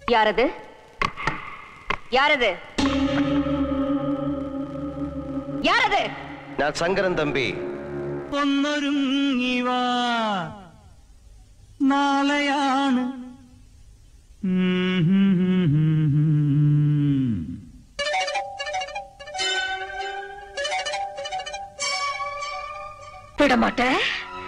யாரது யாரது யாரது ഞാൻ ശങ്കരൻ തമ്പി ഒന്നൊരുങ്ങി വാ നാളെയാണ് ഉം ഹും ഹും ഹും ഹും. விட மாட்டேன்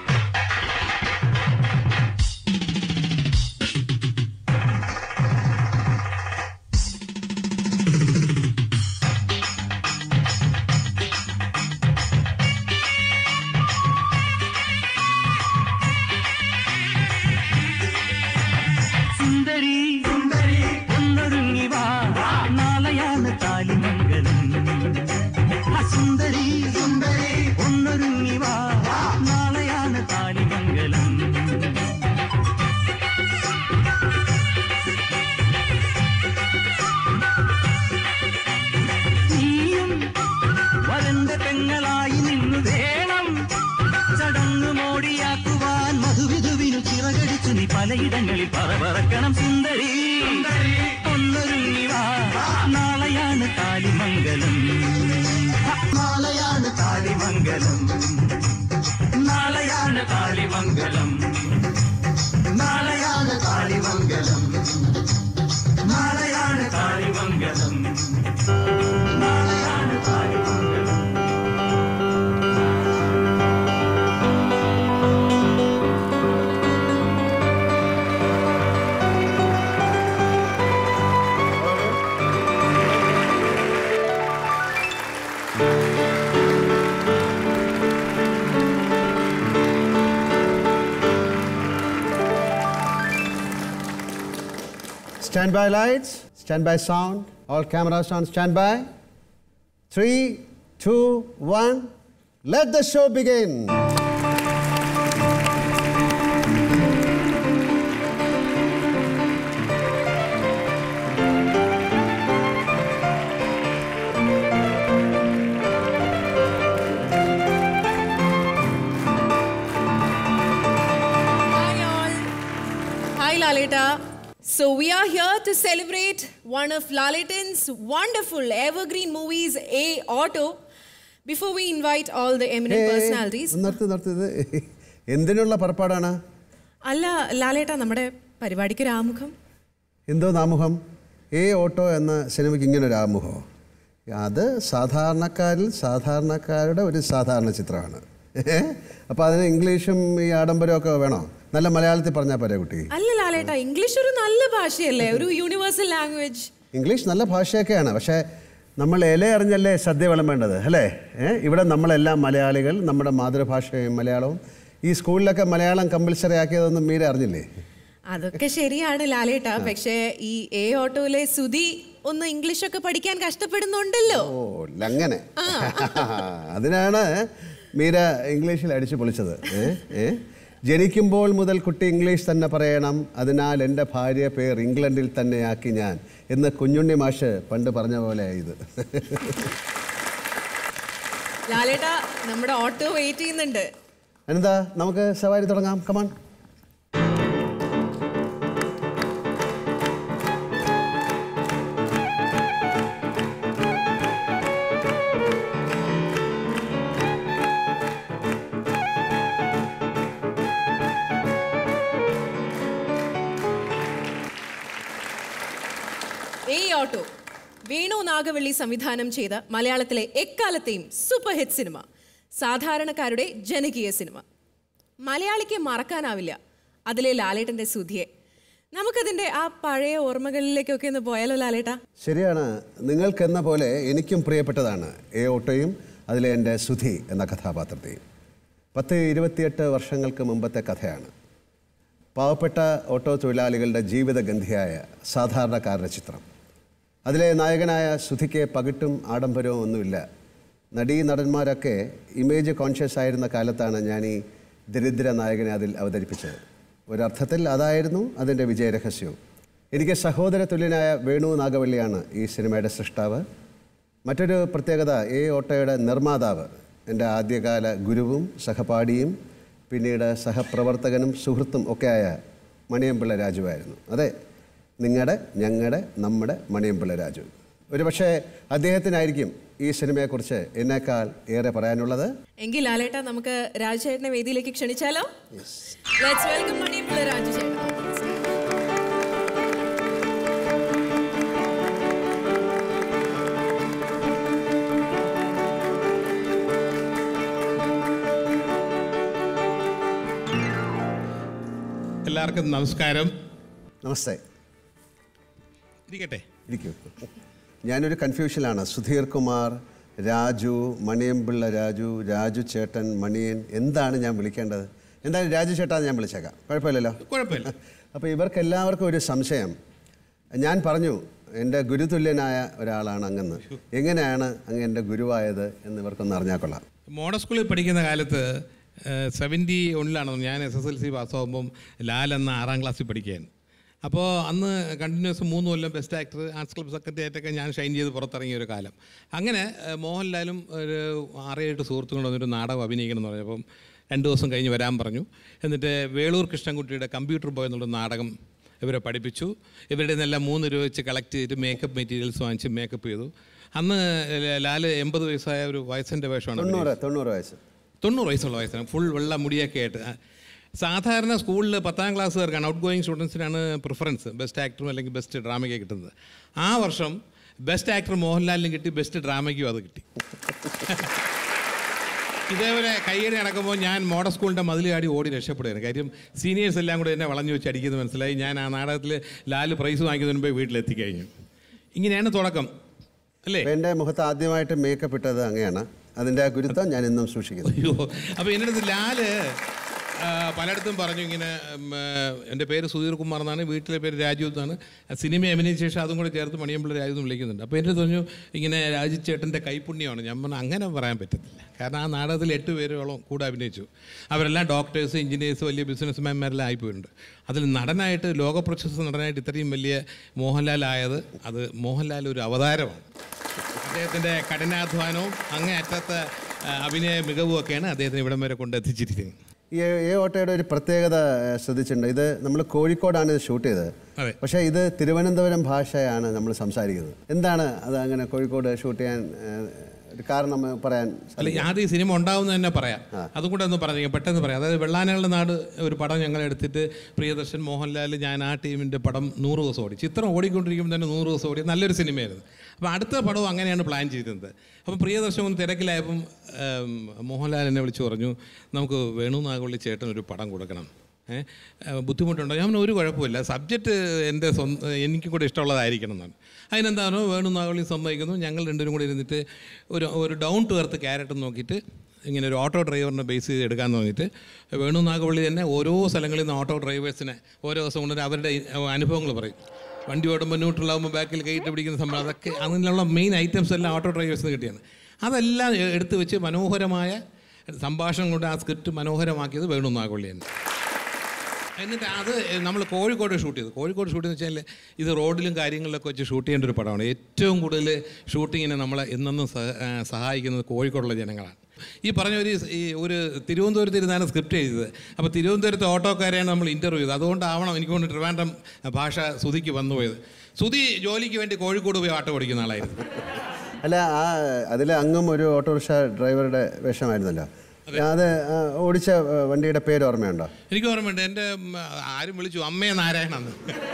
സുന്ദരി സുന്ദരി ഒന്നൊരുങ്ങി വാ നാളെയാണ് താലിമംഗലം ആ സുന്ദരി സുന്ദരി ഒന്നൊരുങ്ങി വാ നാളെയാണ് താലിമംഗലം നീയും വരന്റെ പെങ്ങളായി നിന്നു വേണം ചടങ്ങ് മോടിയാക്കുവാൻ മധുവിധുവിനു ചിറകടിച്ചു നീ പലയിടങ്ങളിൽ പറവറക്കണം സുന്ദരി ഒന്നൊരുങ്ങി വാ നാളെയാണ് താലിമംഗലം നാളെയാണ് താലിമംഗലം നാളെയാണ് താലിമംഗലം നാളെയാണ് താലിമംഗലം നാളെയാണ് താലിമംഗലം നാളെയാണ് താലിമംഗലം Stand by lights, stand by sound, all cameras on standby. Three, two, one, let the show begin. Hi all. Hi Lalita. So we are here to celebrate one of Lalitan's wonderful evergreen movies, A Auto. Before we invite all the eminent personalities. നിർത്തി നിർത്തി ഇത് എന്തിനുള്ള പുറപ്പാടാണ് അല്ല ലാലേട്ട നമ്മുടെ പരിപാടിക്ക് ഒരു ആമുഖം എന്തോ നാമുഖം എ ഓട്ടോ എന്ന സിനിമയ്ക്ക് ഇങ്ങനെ ഒരു ആമുഖമോ അത് സാധാരണക്കാരിൽ സാധാരണക്കാരുടെ ഒരു സാധാരണ ചിത്രമാണ് അപ്പോൾ അതിന് ഇംഗ്ലീഷും ഈ ആഡംബരമൊക്കെ വേണോ നല്ല മലയാളത്തിൽ പറഞ്ഞാൽ പോരെ കുട്ടി അല്ല ലാലേട്ട ഇംഗ്ലീഷ് ഒരു നല്ല ഭാഷയല്ലേ ഒരു യൂണിവേഴ്സൽ ലാംഗ്വേജ് ഇംഗ്ലീഷ് നല്ല ഭാഷയൊക്കെയാണ് പക്ഷേ നമ്മൾ ഇല അറിഞ്ഞല്ലേ സദ്യ വിളമ്പേണ്ടത് അല്ലേ ഏ? ഇവിടെ നമ്മളെല്ലാം മലയാളികൾ നമ്മുടെ മാതൃഭാഷയും മലയാളവും ഈ സ്കൂളിലൊക്കെ മലയാളം കമ്പൽസറി ആക്കിയതൊന്നും മീര അറിഞ്ഞില്ലേ അതൊക്കെ ശരിയാണ് ലാലേട്ട പക്ഷേ ഈ എ ഓട്ടോയിലെ സുധി ഒന്ന് ഇംഗ്ലീഷ് ഒക്കെ പഠിക്കാൻ കഷ്ടപ്പെടുന്നുണ്ടല്ലോ ഓ അങ്ങനെ അതിനാണ് മീര ഇംഗ്ലീഷിൽ അടിച്ചു പൊളിച്ചത് ഏ? ഏ? ജനിക്കുമ്പോൾ മുതൽ കുട്ടി ഇംഗ്ലീഷ് തന്നെ പറയണം അതിനാൽ എൻ്റെ ഭാര്യ പേർ ഇംഗ്ലണ്ടിൽ തന്നെയാക്കി ഞാൻ എന്ന് കുഞ്ഞുണ്ണി മാഷ് പണ്ട് പറഞ്ഞ പോലെ ഇത് ലാലേട്ട നമ്മുടെ ഓട്ടോ വെയിറ്റ് ചെയ്യുന്നുണ്ട് എന്താ നമുക്ക് സവാരി തുടങ്ങാം കമാൺ ഈ ഓട്ടോ വേണു നാഗവള്ളി സംവിധാനം ചെയ്ത മലയാളത്തിലെ എക്കാലത്തെയും സൂപ്പർ ഹിറ്റ് സിനിമ സാധാരണക്കാരുടെ ജനകീയ സിനിമ മലയാളിക്ക് മറക്കാനാവില്ല അതിലെ ലാലേട്ടന്റെ സുധിയെ നമുക്കതിന്റെ ആ പഴയ ഓർമ്മകളിലേക്കൊക്കെ ഒന്ന് പോയാലോ ലാലേട്ടാ ശരിയാണ് നിങ്ങൾക്കെന്ന പോലെ എനിക്കും പ്രിയപ്പെട്ടതാണ് എ ഓട്ടോയും അതിലെ എൻ്റെ സുധി എന്ന കഥാപാത്രത്തെയും പത്ത് ഇരുപത്തിയെട്ട് വർഷങ്ങൾക്ക് മുമ്പത്തെ കഥയാണ് പാവപ്പെട്ട ഓട്ടോ തൊഴിലാളികളുടെ ജീവിതഗന്ധിയായ സാധാരണക്കാരുടെ ചിത്രം അതിലെ നായകനായ സുധിക്ക് പകിട്ടും ആഡംബരവും ഒന്നുമില്ല നടീ നടന്മാരൊക്കെ ഇമേജ് കോൺഷ്യസ് ആയിരുന്ന കാലത്താണ് ഞാൻ ഈ ദരിദ്ര നായകനെ അതിൽ അവതരിപ്പിച്ചത് ഒരർത്ഥത്തിൽ അതായിരുന്നു അതിൻ്റെ വിജയരഹസ്യവും എനിക്ക് സഹോദര തുല്യനായ വേണു നാഗവള്ളിയാണ് ഈ സിനിമയുടെ സൃഷ്ടാവ് മറ്റൊരു പ്രത്യേകത എ ഓട്ടോയുടെ നിർമ്മാതാവ് എൻ്റെ ആദ്യകാല ഗുരുവും സഹപാഠിയും പിന്നീട് സഹപ്രവർത്തകനും സുഹൃത്തും ഒക്കെയായ മണിയമ്പിള്ള രാജുവായിരുന്നു അതെ നിങ്ങളുടെ ഞങ്ങളുടെ നമ്മുടെ മണിയമ്പിള്ള രാജു ഒരു പക്ഷേ അദ്ദേഹത്തിനായിരിക്കും ഈ സിനിമയെക്കുറിച്ച് എന്നേക്കാൾ ഏറെ പറയാനുള്ളത് എങ്കിൽ ലാലേട്ട നമുക്ക് രാജുചേട്ടനെ വേദിയിലേക്ക് ക്ഷണിച്ചാലോ ലെറ്റ്സ് വെൽക്കം മണിയമ്പിള്ള രാജു ചേട്ടൻ എല്ലാവർക്കും നമസ്കാരം നമസ്തേ ഇരിക്കട്ടെ ഇരിക്കൂ ഞാനൊരു കൺഫ്യൂഷനിലാണ് സുധീർ കുമാർ രാജു മണിയമ്പിള്ള രാജു രാജു ചേട്ടൻ മണിയൻ എന്താണ് ഞാൻ വിളിക്കേണ്ടത് എന്തായാലും രാജു ചേട്ടാന്ന് ഞാൻ വിളിച്ചേക്കാം കുഴപ്പമില്ലല്ലോ കുഴപ്പമില്ല അപ്പോൾ ഇവർക്ക് എല്ലാവർക്കും ഒരു സംശയം ഞാൻ പറഞ്ഞു എൻ്റെ ഗുരുതുല്യനായ ഒരാളാണ് അങ്ങെന്ന് എങ്ങനെയാണ് അങ്ങ് എൻ്റെ ഗുരുവായത് എന്ന് ഇവർക്കൊന്ന് അറിഞ്ഞാൽ കൊള്ളാം മോഡൽ സ്കൂളിൽ പഠിക്കുന്ന കാലത്ത് സെവൻറ്റി ഒന്നിലാണ് ഞാൻ എസ് എസ് എൽ സി പാസ്സാകുമ്പം ലാൽ എന്ന ആറാം ക്ലാസ്സിൽ പഠിക്കുകയാണ് അപ്പോൾ അന്ന് കണ്ടിന്യൂസ് മൂന്ന് കൊല്ലം best actor arts club secretary ആയിട്ടൊക്കെ ഞാൻ ഷൈൻ ചെയ്ത് പുറത്തിറങ്ങിയ ഒരു കാലം അങ്ങനെ ഏഹ്, മോഹൻലാലും ഒരു ആറേഴെട്ട് സുഹൃത്തുക്കൾ വന്നൊരു നാടകം അഭിനയിക്കണം എന്ന് പറഞ്ഞപ്പം രണ്ട് ദിവസം കഴിഞ്ഞ് വരാൻ പറഞ്ഞു എന്നിട്ട് വേളൂർ കൃഷ്ണൻകുട്ടിയുടെ കമ്പ്യൂട്ടർ ബോയ് എന്നുള്ള നാടകം ഇവരെ പഠിപ്പിച്ചു ഇവരുടെ നിന്നെല്ലാം മൂന്ന് രൂപ വെച്ച് കളക്ട് ചെയ്തിട്ട് മേക്കപ്പ് മെറ്റീരിയൽസ് വാങ്ങിച്ച് മേക്കപ്പ് ചെയ്തു അന്ന് ലാല് എൺപത് വയസ്സായ ഒരു വയസ്സിൻ്റെ വേഷമാണ് തൊണ്ണൂറ് തൊണ്ണൂറ് വയസ്സ് തൊണ്ണൂറ് വയസ്സുള്ള വയസ്സാണ് ഫുൾ വെള്ള മുടിയൊക്കെ ആയിട്ട് ആ, സാധാരണ സ്കൂളിൽ പത്താം ക്ലാസ്സുകാർക്കാണ് ഔട്ട് ഗോയിങ് സ്റ്റുഡൻസിനാണ് പ്രിഫറൻസ് ബെസ്റ്റ് ആക്ടറും അല്ലെങ്കിൽ ബെസ്റ്റ് ഡ്രാമയ്ക്ക് കിട്ടുന്നത് ആ വർഷം ബെസ്റ്റ് ആക്ടർ മോഹൻലാലിനും കിട്ടി ബെസ്റ്റ് ഡ്രാമയ്ക്കും അത് കിട്ടി ഇതേപോലെ കയ്യടി നടക്കുമ്പോൾ ഞാൻ മോഡൽ സ്കൂളിൻ്റെ മതിൽ ചാടി ഓടി രക്ഷപ്പെടുകയാണ് കാര്യം സീനിയേഴ്സ് എല്ലാം കൂടെ എന്നെ വളഞ്ഞു വെച്ച് അടിക്കുന്നത് മനസ്സിലായി ഞാൻ ആ നാടകത്തിൽ ലാല് പ്രൈസ് വാങ്ങിക്കുന്നതിന് മുമ്പേ വീട്ടിലെത്തിക്കഴിഞ്ഞു ഇങ്ങനെയാണ് തുടക്കം അല്ലേ അപ്പോൾ എൻ്റെ മുഖത്ത് ആദ്യമായിട്ട് മേക്കപ്പ് ഇട്ടത് അങ്ങനെയാണ് അതിൻ്റെ ആ ഗുരുത്വം ഞാൻ ഇന്നും സൂക്ഷിക്കുന്നു അയ്യോ അപ്പോൾ എൻ്റെ അടുത്ത് ലാല് ആ, പലയിടത്തും പറഞ്ഞു ഇങ്ങനെ ഉം, ആ, എൻ്റെ പേര് സുധീർ കുമാർ എന്നാണ് വീട്ടിലെ പേര് രാജു എന്നാണ് സിനിമ അഭിനയിച്ച ശേഷം അതും കൂടെ ചേർത്ത് മണിയമ്പിള്ള രാജു എന്ന് വിളിക്കുന്നുണ്ട് അപ്പോൾ എൻ്റെ അടുത്ത് പറഞ്ഞു ഇങ്ങനെ രാജു ചേട്ടൻ്റെ കൈപുണ്യമാണ് ഞാൻ പറഞ്ഞു അങ്ങനെ പറയാൻ പറ്റത്തില്ല കാരണം ആ നാടകത്തിൽ എട്ട് പേരോളം കൂടെ അഭിനയിച്ചു അവരെല്ലാം ഡോക്ടേഴ്സ് എഞ്ചിനീയേഴ്സ് വലിയ ബിസിനസ്മാൻമാരെല്ലാം ആയിപ്പോയിട്ടുണ്ട് അതിൽ നടനായിട്ട് ലോക പ്രശസ്ത നടനായിട്ട് ഇത്രയും വലിയ മോഹൻലാൽ ആയത് അത് മോഹൻലാൽ ഒരു അവതാരമാണ് അദ്ദേഹത്തിൻ്റെ കഠിനാധ്വാനവും അങ്ങേ അറ്റത്തെ ആ, അഭിനയ മികവും ഒക്കെയാണ് അദ്ദേഹത്തിന് ഇവിടം വരെ കൊണ്ട് എത്തിച്ചിരിക്കുന്നത് ഈ എ ഓട്ടോയുടെ ഒരു പ്രത്യേകത ഏഹ്, ശ്രദ്ധിച്ചിട്ടുണ്ട് ഇത് നമ്മൾ കോഴിക്കോടാണ് ഇത് ഷൂട്ട് ചെയ്തത് അതെ. പക്ഷേ ഇത് തിരുവനന്തപുരം ഭാഷയാണ് നമ്മൾ സംസാരിക്കുന്നത് എന്താണ് അത് അങ്ങനെ കോഴിക്കോട് ഷൂട്ട് ചെയ്യാൻ ഏഹ്, ഒരു കാരണം പറയാൻ അല്ല ആദ്യം ഈ സിനിമ ഉണ്ടാവുന്ന തന്നെ പറയാം അതും കൂടെ ഒന്ന് പറഞ്ഞു പെട്ടെന്ന് പറയാം അതായത് വെള്ളാനകളുടെ നാട് ഒരു പടം ഞങ്ങൾ എടുത്തിട്ട് പ്രിയദർശൻ മോഹൻലാൽ ഞാൻ ആ ടീമിൻ്റെ പടം നൂറ് ദിവസം ഓടി ചിത്രം ഓടിക്കൊണ്ടിരിക്കുമ്പോൾ തന്നെ നൂറ് ദിവസം ഓടി നല്ലൊരു സിനിമയായിരുന്നു അപ്പോൾ അടുത്ത പടവും അങ്ങനെയാണ് പ്ലാൻ ചെയ്തിരുന്നത് അപ്പോൾ പ്രിയദർശൻ ഒന്ന് തിരക്കിലായപ്പം ഏം, മോഹൻലാൽ എന്നെ വിളിച്ച് പറഞ്ഞു നമുക്ക് വേണു നാഗവള്ളി ചേട്ടൻ ഒരു പടം കൊടുക്കണം ഏഹ് ബുദ്ധിമുട്ടുണ്ടോ ഞാൻ പറഞ്ഞു, ഒരു കുഴപ്പമില്ല സബ്ജക്റ്റ് എൻ്റെ സ്വന്തം എനിക്കും കൂടെ ഇഷ്ടമുള്ളതായിരിക്കണം എന്നാണ് അതിനെന്താണോ വേണു നാഗവള്ളി സമ്മതിക്കുന്നു ഞങ്ങൾ രണ്ടുപേരും കൂടി ഇരുന്നിട്ട് ഒരു ഒരു ഡൗൺ ടു എർത്ത് ക്യാരറ്റ് നോക്കിയിട്ട് ഇങ്ങനെ ഒരു ഓട്ടോ ഡ്രൈവറിനെ ബേസ് ചെയ്ത് എടുക്കാൻ തോന്നിയിട്ട് വേണു നാഗവള്ളി തന്നെ ഓരോ സ്ഥലങ്ങളിൽ നിന്ന് ഓട്ടോ ഡ്രൈവേഴ്സിനെ ഓരോ ദിവസം കൊണ്ടുവന്ന് അവരുടെ അനുഭവങ്ങൾ പറയും വണ്ടി ഓടുമ്പോൾ ന്യൂട്രലാകുമ്പോൾ ബാക്കിൽ കൈയിട്ട് പിടിക്കുന്ന സംഭവം അതൊക്കെ അതിനുള്ള മെയിൻ ഐറ്റംസ് എല്ലാം ഓട്ടോ ഡ്രൈവേഴ്സിന് കിട്ടിയാണ് അതെല്ലാം എടുത്തു വെച്ച് മനോഹരമായ സംഭാഷണം കൊണ്ട് ആ സ്ക്രിപ്റ്റ് മനോഹരമാക്കിയത് വേണു നാഗവള്ളി തന്നെ എന്നിട്ട് അത് നമ്മൾ കോഴിക്കോട് ഷൂട്ട് ചെയ്തു കോഴിക്കോട് ഷൂട്ട് എന്ന് വെച്ചാൽ ഇത് റോഡിലും കാര്യങ്ങളിലൊക്കെ വെച്ച് ഷൂട്ട് ചെയ്യേണ്ട ഒരു പടമാണ് ഏറ്റവും കൂടുതൽ ഷൂട്ടിങ്ങിനെ നമ്മളെ എന്നെന്നും സഹ- ആ, സഹായിക്കുന്നത് കോഴിക്കോടുള്ള ജനങ്ങളാണ് ഈ പറഞ്ഞ ഒരു ഈ ഒരു തിരുവനന്തപുരത്ത് ഇരുന്നാണ് സ്ക്രിപ്റ്റ് ചെയ്തത് അപ്പോൾ തിരുവനന്തപുരത്ത് ഓട്ടോക്കാരെയാണ് നമ്മൾ ഇൻ്റർവ്യൂ ചെയ്തത് അതുകൊണ്ടാവണം എനിക്ക് കൊണ്ട് ട്രിവാൻഡ്രം ഭാഷ സുധിക്ക് വന്നുപോയത് സുധി ജോലിക്ക് വേണ്ടി കോഴിക്കോട് പോയി ഓട്ടോ ഓടിക്കുന്ന ആളായിരുന്നു അല്ല ആ അതിൽ അങ്ങും ഒരു ഓട്ടോറിക്ഷ ഡ്രൈവറുടെ വേഷമായിരുന്നല്ലോ അത് ആ, ഓടിച്ച ആ, വണ്ടിയുടെ പേര് ഓർമ്മയുണ്ടോ എനിക്ക് ഓർമ്മയുണ്ട് എൻ്റെ ഉം, ആരും വിളിച്ചു അമ്മയെ നാരായണെന്ന്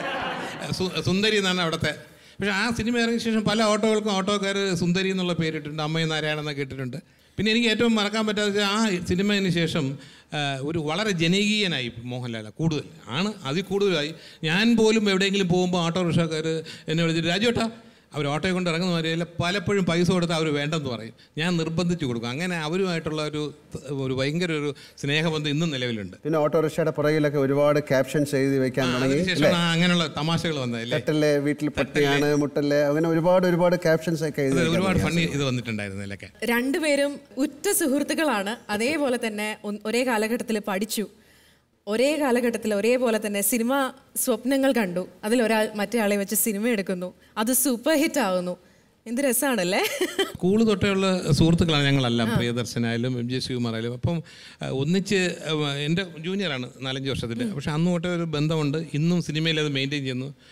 സു- സുന്ദരി എന്നാണ് അവിടുത്തെ പക്ഷേ ആ സിനിമ ഇറങ്ങിയ ശേഷം പല ഓട്ടോകൾക്കും ഓട്ടോക്കാർ സുന്ദരി എന്നുള്ള പേരിട്ടുണ്ട് അമ്മയെ നാരായണെന്ന് കേട്ടിട്ടുണ്ട് പിന്നെ എനിക്ക് ഏറ്റവും മറക്കാൻ പറ്റാത്ത ആ സിനിമയിന് ശേഷം ആ, ഒരു വളരെ ജനകീയനായി മോഹൻലാൽ കൂടുതൽ ആണ് അതിൽ കൂടുതലായി ഞാൻ പോലും എവിടെയെങ്കിലും പോകുമ്പോൾ ഓട്ടോറിക്ഷക്കാർ എന്നെ വിളിച്ചിട്ട് രാജുവേട്ടാ അവർ ഓട്ടോയെ കൊണ്ട് ഇറങ്ങുന്ന മാതിരിയല്ല പലപ്പോഴും പൈസ കൊടുത്താൽ അവർ വേണ്ടെന്ന് പറയും ഞാൻ നിർബന്ധിച്ച് കൊടുക്കും അങ്ങനെ അവരുമായിട്ടുള്ള ഒരു ഒരു ഭയങ്കര ഒരു സ്നേഹബന്ധം ഇന്നും നിലവിലുണ്ട് പിന്നെ ഓട്ടോറിക്ഷയുടെ പുറകിലൊക്കെ ഒരുപാട് ക്യാപ്ഷൻസ് എഴുതി വെക്കാൻ തുടങ്ങി അതിനുശേഷം അങ്ങനെയുള്ള തമാശകൾ വന്നതല്ലേ തട്ടല്ലേ വീട്ടിൽ പട്ടിയാണ് മുട്ടല്ലേ അങ്ങനെ ഒരുപാട് ഒരുപാട് ക്യാപ്ഷൻസ് ഒക്കെ എഴുതി അത് വെക്കാൻ ഒരുപാട് തുടങ്ങി. ഫണ്ണി ഇത് വന്നിട്ടുണ്ടായിരുന്നു ഇതിലൊക്കെ രണ്ടുപേരും ഉറ്റ സുഹൃത്തുക്കളാണ് അതേപോലെ തന്നെ ഒ- ഒരേ കാലഘട്ടത്തിൽ പഠിച്ചു ഒരേ കാലഘട്ടത്തിൽ ഒരേപോലെ തന്നെ സിനിമ സ്വപ്നങ്ങൾ കണ്ടു അതിൽ ഒരാൾ മറ്റേ ആളെ വെച്ച് സിനിമ എടുക്കുന്നു അത് സൂപ്പർ ഹിറ്റ് ആവുന്നു എന്ത് രസമാണല്ലേ സ്കൂൾ തൊട്ടേയുള്ള സുഹൃത്തുക്കളാണ് ഞങ്ങളെല്ലാം പ്രിയദർശനായാലും എം ജെ ശിവകുമാറായാലും അപ്പം ആ, ഒന്നിച്ച് ആ, എൻ്റെ ജൂനിയറാണ് നാലഞ്ച് വർഷത്തിൽ പക്ഷെ അന്ന് തൊട്ടേ ഒരു ബന്ധമുണ്ട് ഇന്നും സിനിമയിൽ അത് മെയിൻറ്റെയിൻ ചെയ്യുന്നു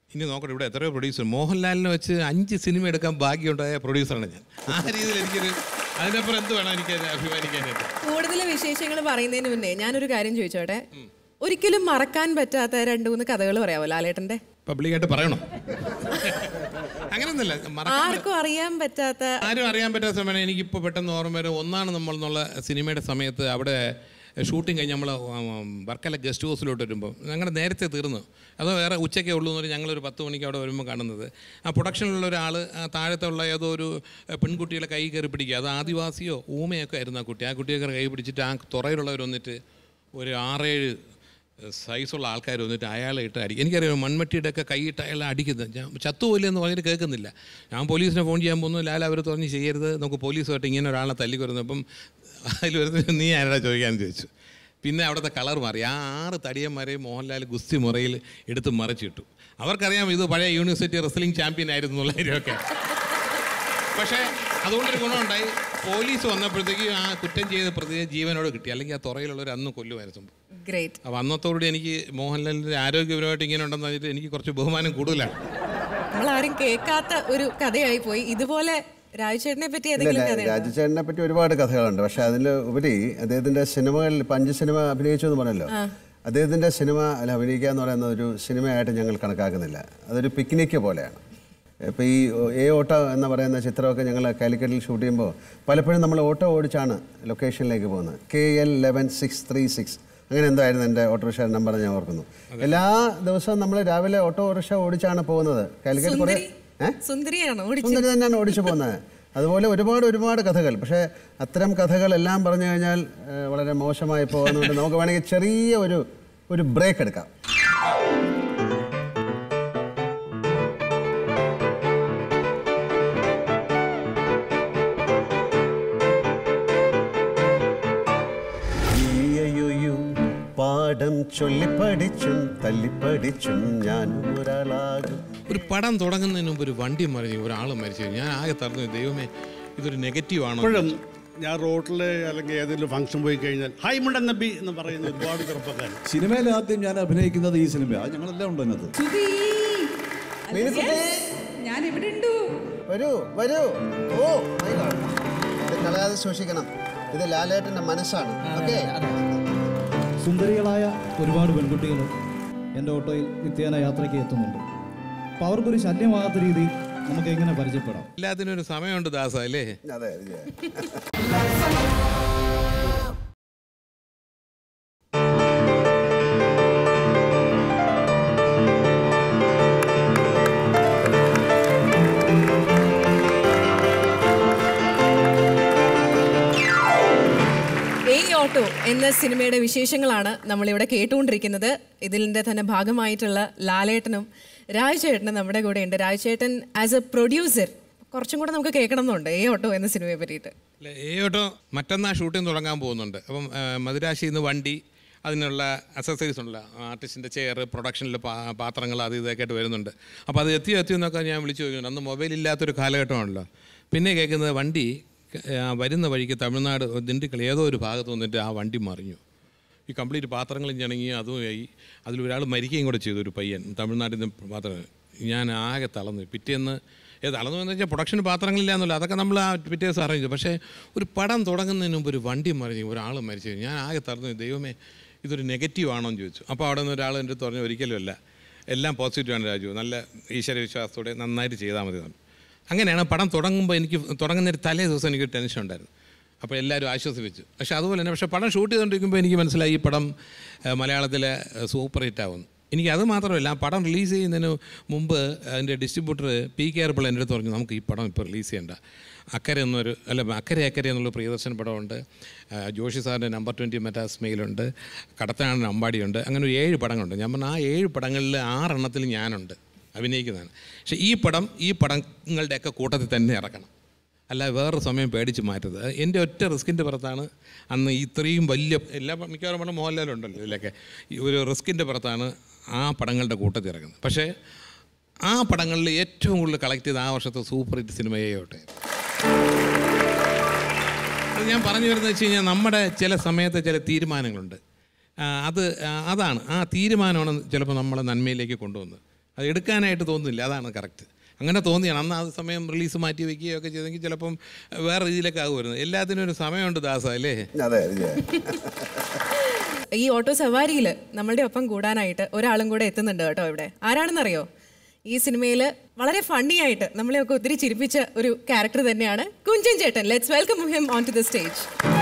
ഇനി നോക്കട്ടെ ഇവിടെ എത്രയോ പ്രൊഡ്യൂസർ മോഹൻലാലിനെ വെച്ച് അഞ്ച് സിനിമ എടുക്കാൻ ഭാഗ്യമുണ്ടായ പ്രൊഡ്യൂസറാണ് ഞാൻ ആ രീതിയിൽ എനിക്കൊരു അതിനപ്പുറം എന്ത് വേണം എനിക്ക് അഭിമാനിക്കാനായിട്ട് കൂടുതൽ വിശേഷങ്ങൾ പറയുന്നതിന് മുന്നേ ഞാനൊരു കാര്യം ചോദിച്ചോട്ടെ ഒരിക്കലും മറക്കാൻ പറ്റാത്ത രണ്ട് മൂന്ന് കഥകൾ പറയാമോ ലാലേട്ടന്റെ പബ്ലിക്കായിട്ട് പറയണോ അങ്ങനെയൊന്നുമില്ല മറക്കാൻ ആർക്കും അറിയാൻ പറ്റാത്ത ആരും അറിയാൻ പറ്റാത്ത സമയം എനിക്കിപ്പോൾ പെട്ടെന്ന് ഓർമ്മ വരും ഒന്നാണ് നമ്മൾ എന്നുള്ള സിനിമയുടെ സമയത്ത് അവിടെ ഷൂട്ടിംഗ് കഴിഞ്ഞ് നമ്മൾ വർക്കല ഗസ്റ്റ് ഹൗസിലോട്ട് വരുമ്പോൾ ഞങ്ങളുടെ നേരത്തെ തീർന്നു അതോ വേറെ ഉച്ചയ്ക്കേ ഉള്ളൂ എന്ന് പറഞ്ഞാൽ ഞങ്ങളൊരു പത്ത് മണിക്ക് അവിടെ വരുമ്പോൾ കാണുന്നത് ആ പ്രൊഡക്ഷനിലുള്ള ഒരാൾ താഴത്തെ ഉള്ള ഏതോ ഒരു പെൺകുട്ടിയുടെ കൈ കയറി പിടിക്കുക അത് ആദിവാസിയോ ഊമയൊക്കെ ആയിരുന്നു ആ കുട്ടി ആ കുട്ടിയൊക്കെ കൈ പിടിച്ചിട്ട് ആ തുറയിലുള്ളവർ വന്നിട്ട് ഒരു ആറേഴ് സൈസുള്ള ആൾക്കാർ വന്നിട്ട് അയാളെ ഇട്ട് അടിക്കും എനിക്കറിയാം മൺമട്ടിയുടെ ഒക്കെ കൈയിട്ട് അയാളെ അടിക്കുന്നത് ഞാൻ ചത്തുപോയില്ല എന്ന് പറഞ്ഞിട്ട് കേൾക്കുന്നില്ല ഞാൻ പോലീസിനെ ഫോൺ ചെയ്യാൻ പോകുന്നു ലാൽ അവർ തുറഞ്ഞ് ചെയ്യരുത് നമുക്ക് പോലീസുമായിട്ട് ഇങ്ങനെ ഒരാളെ തല്ലിക്കൊരുന്നു അപ്പം അതിൽ വരുന്ന നീ ആരാ ചോദിക്കാമെന്ന് ചോദിച്ചു പിന്നെ അവിടുത്തെ കളർ മാറി ആ ആറ് തടിയന്മാരെ മോഹൻലാൽ ഗുസ്തി മുറയിൽ എടുത്ത് മറിച്ചിട്ടു അവർക്കറിയാം ഇത് പഴയ യൂണിവേഴ്സിറ്റി റെസ്ലിംഗ് ചാമ്പ്യൻ ആയിരുന്നു എന്നുള്ള കാര്യമൊക്കെ പക്ഷേ അതുകൊണ്ടൊരു ഗുണമുണ്ടായി പോലീസ് വന്നപ്പോഴത്തേക്ക് ആ കുറ്റം ചെയ്ത പ്രതിയെ ജീവനോട് കിട്ടി അല്ലെങ്കിൽ ആ തുറയിലുള്ളവർ അന്ന് കൊല്ലുമായിരുന്നു ഗ്രേറ്റ് അപ്പോൾ അന്നത്തോടുകൂടി എനിക്ക് മോഹൻലാലിൻ്റെ ആരോഗ്യപരമായിട്ട് ഇങ്ങനെ ഉണ്ടെന്ന് പറഞ്ഞിട്ട് എനിക്ക് കുറച്ച് ബഹുമാനം കൂടുതലാണ് നമ്മൾ ആരും കേൾക്കാത്ത ഒരു കഥയായി പോയി ഇതുപോലെ രാജുചേട്ടനെ പറ്റി ഏതെങ്കിലും കഥ രാജചേട്ടനെ പറ്റി ഒരുപാട് കഥകളുണ്ട് പക്ഷെ അതിൽ ഉപരി അദ്ദേഹത്തിന്റെ സിനിമകളിൽ ഇപ്പം അഞ്ച് സിനിമ അഭിനയിച്ചു എന്ന് പറഞ്ഞല്ലോ അദ്ദേഹത്തിന്റെ സിനിമ അല്ല അഭിനയിക്കുക എന്ന് പറയുന്നത് ഒരു സിനിമയായിട്ട് ഞങ്ങൾ കണക്കാക്കുന്നില്ല അതൊരു പിക്നിക്ക് പോലെയാണ് ഇപ്പോൾ ഈ എ ഓട്ടോ എന്ന് പറയുന്ന ചിത്രമൊക്കെ ഞങ്ങൾ കാലിക്കറ്റിൽ ഷൂട്ട് ചെയ്യുമ്പോൾ പലപ്പോഴും നമ്മൾ ഓട്ടോ ഓടിച്ചാണ് ലൊക്കേഷനിലേക്ക് പോകുന്നത് K L eleven six three six അങ്ങനെ എന്തായിരുന്നു എൻ്റെ ഓട്ടോറിക്ഷ നമ്പർ ഞാൻ ഓർക്കുന്നു എല്ലാ ദിവസവും നമ്മൾ രാവിലെ ഓട്ടോ റിക്ഷ ഓടിച്ചാണ് പോകുന്നത് കാലിക്കറ്റ് കുറേ സുന്ദരി ഏഹ് സുന്ദരിയാണോ ഓടി സുന്ദരി തന്നെയാണ് ഓടിച്ചു പോകുന്നത് അതുപോലെ ഒരുപാട് ഒരുപാട് കഥകൾ പക്ഷേ അത്തരം കഥകളെല്ലാം പറഞ്ഞു കഴിഞ്ഞാൽ ഏഹ്, വളരെ മോശമായി പോകുന്നതുകൊണ്ട് നമുക്ക് വേണമെങ്കിൽ ചെറിയ ഒരു ഒരു ബ്രേക്ക് എടുക്കാം ഈയയൊയ്യോ, പാഠം ചൊല്ലിപ്പടിച്ചും തല്ലിപ്പടിച്ചും ഞാനും ഒരാളാകും ഒരു പടം തുടങ്ങുന്നതിന് മുമ്പ് ഒരു വണ്ടി മറിഞ്ഞു ഒരാൾ മരിച്ചു ഞാൻ ആകെ തറന്നു ദൈവമേ ഇതൊരു നെഗറ്റീവ് ആണോ ഇപ്പോഴും ഞാൻ റോട്ടിൽ അല്ലെങ്കിൽ ഏതെങ്കിലും ഫംഗ്ഷൻ പോയി കഴിഞ്ഞാൽ ഹായ് മുണ്ടൻ നബി എന്ന് പറയുന്ന ഒരുപാട് ചെറുപ്പക്കാർ സിനിമയിൽ ആദ്യം ഞാൻ അഭിനയിക്കുന്നത് ഈ സിനിമ അത് ഞങ്ങളെല്ലാം ഉണ്ട് അതിനകത്ത് ഞാൻ ഇവിടെ ഉണ്ട് വരൂ വരൂ ഓ my God. ഇത് കളയാതെ സൂക്ഷിക്കണം ഇത് ലാലേട്ടന്റെ മനസ്സാണ് ഓക്കെ സുന്ദരികളായ ഒരുപാട് പെൺകുട്ടികൾ എൻ്റെ ഓട്ടോയിൽ നിത്യേന യാത്രയ്ക്ക് എത്തുന്നുണ്ട് അപ്പോൾ അവർക്കൊരു ശല്യമാകാത്ത രീതിയിൽ നമുക്ക് എങ്ങനെ പരിചയപ്പെടാം എല്ലാത്തിനും ഒരു സമയമുണ്ട് ദാസ അല്ലേ അതെ വിജയ ഏയ് ഓട്ടോ എന്ന സിനിമയുടെ വിശേഷങ്ങളാണ് നമ്മളിവിടെ കേട്ടുകൊണ്ടിരിക്കുന്നത് ഇതിൻ്റെ തന്നെ ഭാഗമായിട്ടുള്ള ലാലേട്ടനും രാജുചേട്ടനും നമ്മുടെ കൂടെ ഉണ്ട് രാജുചേട്ടൻ ആസ് എ പ്രൊഡ്യൂസർ കുറച്ചും കൂടെ നമുക്ക് കേൾക്കണം എന്നുണ്ട് ഏ ഓട്ടോ എന്ന സിനിമയെ പറ്റിയിട്ട് അല്ല, ഏ കേട്ടോ മറ്റന്നാൾ ഷൂട്ടിംഗ് തുടങ്ങാൻ പോകുന്നുണ്ട് അപ്പം ആ, മദിരാശിയിൽ നിന്ന് വണ്ടി അതിനുള്ള അക്സസറീസ് ഉണ്ടല്ലോ ആർട്ടിസ്റ്റിൻ്റെ ചെയർ പ്രൊഡക്ഷനിലെ പാത്രങ്ങൾ അത് ഇതൊക്കെ ആയിട്ട് വരുന്നുണ്ട് അപ്പോൾ അത് എത്തിയോ എത്തിയോ എന്നൊക്കെ ഞാൻ വിളിച്ചു ചോദിക്കുന്നു അന്ന് മൊബൈൽ ഇല്ലാത്തൊരു കാലഘട്ടമാണല്ലോ പിന്നെ കേൾക്കുന്നത് വണ്ടി ആ, വരുന്ന വഴിക്ക് തമിഴ്നാട് ദിണ്ടുക്കൾ ഏതോ ഒരു ഭാഗത്ത് വന്നിട്ട് ആ വണ്ടി മറിഞ്ഞു ഈ കംപ്ലീറ്റ് പാത്രങ്ങളും ചണങ്ങി അതുമായി അതിൽ ഒരാൾ മരിക്കുകയും കൂടെ ചെയ്തു ഒരു പയ്യൻ തമിഴ്നാട്ടിൽ നിന്ന് പാത്രം ഞാൻ ആകെ തളർന്നു പിറ്റേന്ന് ഏത് തളർന്നു എന്ന് വെച്ചാൽ പ്രൊഡക്ഷന് പാത്രങ്ങളില്ല എന്നല്ല അതൊക്കെ നമ്മൾ ആ പിറ്റേ ദിവസം അറേഞ്ച് ചെയ്തു പക്ഷേ ഒരു പടം തുടങ്ങുന്നതിന് മുമ്പ് ഒരു വണ്ടി മറിഞ്ഞു ഒരാൾ മരിച്ചു ഞാൻ ആകെ തളർന്നു ദൈവമേ ഇതൊരു നെഗറ്റീവ് ആണോ എന്ന് ചോദിച്ചു അപ്പോൾ അവിടെ നിന്ന് ഒരാൾ എൻ്റെ അടുത്ത് പറഞ്ഞു ഒരിക്കലും അല്ല എല്ലാം പോസിറ്റീവാണ് രാജു നല്ല ഈശ്വര വിശ്വാസത്തോടെ നന്നായിട്ട് ചെയ്താൽ മതി എന്ന് അങ്ങനെയാണ് പടം തുടങ്ങുമ്പോൾ എനിക്ക് തുടങ്ങുന്ന ഒരു തലേ ദിവസം എനിക്ക് ടെൻഷൻ ഉണ്ടായിരുന്നു അപ്പോൾ എല്ലാവരും ആശ്വസിപ്പിച്ചു പക്ഷേ അതുപോലെ തന്നെ പക്ഷേ പടം ഷൂട്ട് ചെയ്തുകൊണ്ടിരിക്കുമ്പോൾ എനിക്ക് മനസ്സിലായി ഈ പടം ഏഹ്, മലയാളത്തിലെ ഏഹ്, സൂപ്പർ ഹിറ്റ് ആവുന്നു എനിക്ക് അത് മാത്രമല്ല ആ പടം റിലീസ് ചെയ്യുന്നതിന് മുമ്പ് അതിൻ്റെ ഡിസ്ട്രിബ്യൂട്ടർ പി കെ ആർപ്പിൾ എൻ്റെ അടുത്ത് പറഞ്ഞു നമുക്ക് ഈ പടം ഇപ്പോൾ റിലീസ് ചെയ്യണ്ട അക്കരെ എന്നൊരു അല്ല അക്കരെ അക്കരെ എന്നുള്ള പ്രിയദർശൻ പടമുണ്ട് ആ, ജോഷി സാറിൻ്റെ നമ്പർ ട്വൻറ്റി മെറ്റാസ് മെയിലുണ്ട് കടത്തനാട് അമ്പാടിയുണ്ട് അങ്ങനെ ഒരു ഏഴ് പടങ്ങളുണ്ട് ഞാൻ പറഞ്ഞു ആ ഏഴ് പടങ്ങളിൽ ആറെണ്ണത്തിൽ ഞാനുണ്ട് അഭിനയിക്കുന്നതാണ് പക്ഷേ ഈ പടം ഈ പടങ്ങളുടെയൊക്കെ കൂട്ടത്തിൽ തന്നെ ഇറക്കണം അല്ല വേറൊരു സമയം പേടിച്ച് മാറ്റരുത് എൻ്റെ ഒറ്റ റിസ്കിൻ്റെ പുറത്താണ് അന്ന് ഇത്രയും വലിയ എല്ലാ പ- മിക്കവാറും പടം മോഹൻലാലുണ്ടല്ലോ ഇതിലൊക്കെ ഈ ഒരു റിസ്കിൻ്റെ പുറത്താണ് ആ പടങ്ങളുടെ കൂട്ടത്തിൽ ഇറങ്ങുന്നത് പക്ഷേ ആ പടങ്ങളിൽ ഏറ്റവും കൂടുതൽ കളക്ട് ചെയ്ത ആ വർഷത്തെ സൂപ്പർ ഹിറ്റ് സിനിമയോട്ടെ അത് ഞാൻ പറഞ്ഞു വരുന്നത് വെച്ച് കഴിഞ്ഞാൽ നമ്മുടെ ചില സമയത്ത് ചില തീരുമാനങ്ങളുണ്ട് ആ, അത് ആ, അതാണ് ആ തീരുമാനമാണ് ചിലപ്പോൾ നമ്മളെ നന്മയിലേക്ക് കൊണ്ടുവന്നത് അത് എടുക്കാനായിട്ട് തോന്നുന്നില്ല അതാണ് കറക്റ്റ് അങ്ങനെ തോന്നിയാണ് അന്ന് ആ സമയം റിലീസ് മാറ്റി വെക്കുകയോ ഒക്കെ ചെയ്തെങ്കിൽ ചിലപ്പം വേറെ രീതിയിലൊക്കെ ആകുമായിരുന്നു എല്ലാത്തിനും ഒരു സമയമുണ്ട് ദാസ അല്ലേ അതെ വിജയ ഈ ഓട്ടോ സവാരിയിൽ നമ്മളുടെ ഒപ്പം കൂടാനായിട്ട് ഒരാളും കൂടെ എത്തുന്നുണ്ട് കേട്ടോ ഇവിടെ ആരാണെന്നറിയോ ഈ സിനിമയിൽ വളരെ ഫണ്ണി ആയിട്ട് നമ്മളെയൊക്കെ ഒത്തിരി ചിരിപ്പിച്ച ഒരു ക്യാരക്ടർ തന്നെയാണ് കുഞ്ചൻ ചേട്ടൻ let's welcome him on to the stage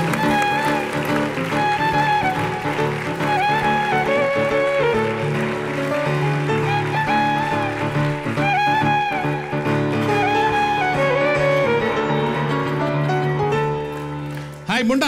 hi മുണ്ട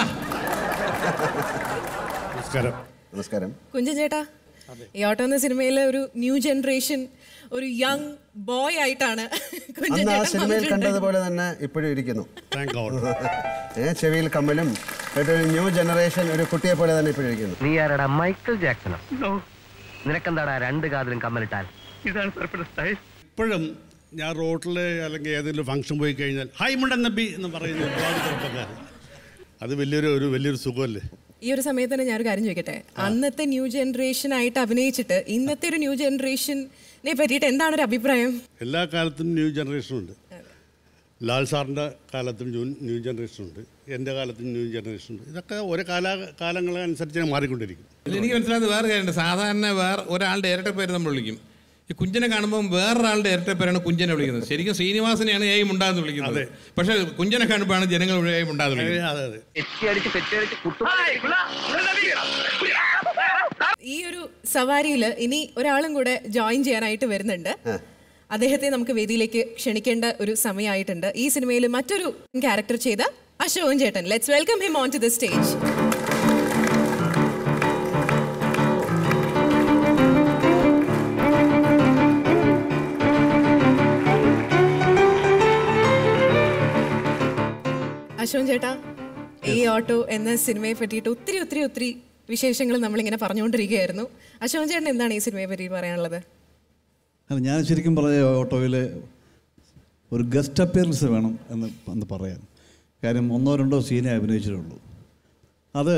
നമസ്കാരം നമസ്കാരം കുഞ്ചൻ ചേട്ടാ ഈ ഓട്ടോ എന്ന സിനിമയിലെ ഒരു ന്യൂ ജനറേഷൻ ഒരു യങ് ബോയ് ആയിട്ടാണ് കുഞ്ചൻ അന്ന് ആ ചേട്ടൻ സിനിമയിൽ വന്നിട്ടുണ്ട്. കണ്ടതുപോലെ തന്നെ ഇപ്പോഴും ഇരിക്കുന്നു താങ്ക് ഗോഡ് ഏ ചെവിയിൽ കമ്മലും ഒരു ന്യൂ ജനറേഷൻ ഒരു കുട്ടിയെ പോലെ തന്നെ ഇപ്പോഴും ഇരിക്കുന്നു നീ ആരാടാ മൈക്കിൾ ജാക്സണോ നിനക്കെന്താടാ രണ്ട് കാതിലും കമ്മലിട്ടാൽ ഇപ്പോഴും ഞാൻ റോട്ടിൽ അല്ലെങ്കിൽ ഏതെങ്കിലും ഫംഗ്ഷൻ പോയി കഴിഞ്ഞാൽ ഹായ് മുണ്ടൻ നബി എന്ന് പറയുന്ന ഒരുപാട് ചെറുപ്പക്കാർ അത് വലിയൊരു ഒരു വലിയൊരു സുഖമല്ലേ ഈ ഒരു സമയത്ത് തന്നെ ഞാനൊരു കാര്യം ചോദിക്കട്ടെ അന്നത്തെ ന്യൂ ജനറേഷൻ ആയിട്ട് അഭിനയിച്ചിട്ട് ഇന്നത്തെ ഒരു ന്യൂ ജനറേഷനെ പറ്റിയിട്ട് എന്താണ് ഒരു അഭിപ്രായം എല്ലാ കാലത്തും ന്യൂ ജനറേഷൻ ഉണ്ട് ലാൽ സാറിൻ്റെ കാലത്തും ന്യൂ ന്യൂ ജനറേഷൻ ഉണ്ട് എൻ്റെ കാലത്തും ന്യൂ ജനറേഷൻ ഉണ്ട് ഇതൊക്കെ ഓരോ കാല കാലങ്ങളനുസരിച്ച് മാറിക്കൊണ്ടിരിക്കും എനിക്ക് മനസ്സിലായത് വേറെ കാര്യമുണ്ട് സാധാരണ വേറെ ഒരാളുടെ ഇരട്ട പേര് നമ്മൾ വിളിക്കും ഈ കുഞ്ചനെ കാണുമ്പോൾ വേറൊരാളുടെ ഇരട്ട പേരാണ് കുഞ്ചനെ വിളിക്കുന്നത് ശരിക്കും ശ്രീനിവാസനെയാണ് ഏയ് മുണ്ടാന്ന് വിളിക്കുന്നത് പക്ഷെ കുഞ്ചനെ കാണുമ്പോഴാണ് ജനങ്ങൾ ഏയ് മുണ്ടാന്ന് വിളിക്കുന്നത് അതെ അതെ തെറ്റിയടിച്ച് തെറ്റിയടിച്ച് കുത്തു ഈ ഒരു സവാരിയിൽ ഇനി ഒരാളും കൂടെ ജോയിൻ ചെയ്യാനായിട്ട് വരുന്നുണ്ട് അദ്ദേഹത്തെ നമുക്ക് വേദിയിലേക്ക് ക്ഷണിക്കേണ്ട ഒരു സമയമായിട്ടുണ്ട് ഈ സിനിമയിൽ മറ്റൊരു ക്യാരക്ടർ ചെയ്ത അശോകൻ ചേട്ടൻ let's welcome him on to the stage Ashokan ചേട്ടാ ഈ ഓട്ടോ എന്ന സിനിമയെ പറ്റിയിട്ട് ഒത്തിരി ഒത്തിരി ഒത്തിരി വിശേഷങ്ങൾ നമ്മളിങ്ങനെ പറഞ്ഞുകൊണ്ടിരിക്കുകയായിരുന്നു അശോകൻ ചേട്ടൻ എന്താണ് ഈ സിനിമയെ പറ്റി പറയാനുള്ളത് അല്ല ഞാൻ ശരിക്കും പറഞ്ഞ ഓട്ടോയിൽ ഒരു ഗസ്റ്റ് അപ്പിയറൻസ് വേണം എന്ന് എന്ന് പറയാൻ കാര്യം ഒന്നോ രണ്ടോ സീനെ അഭിനയിച്ചിട്ടുള്ളൂ അത്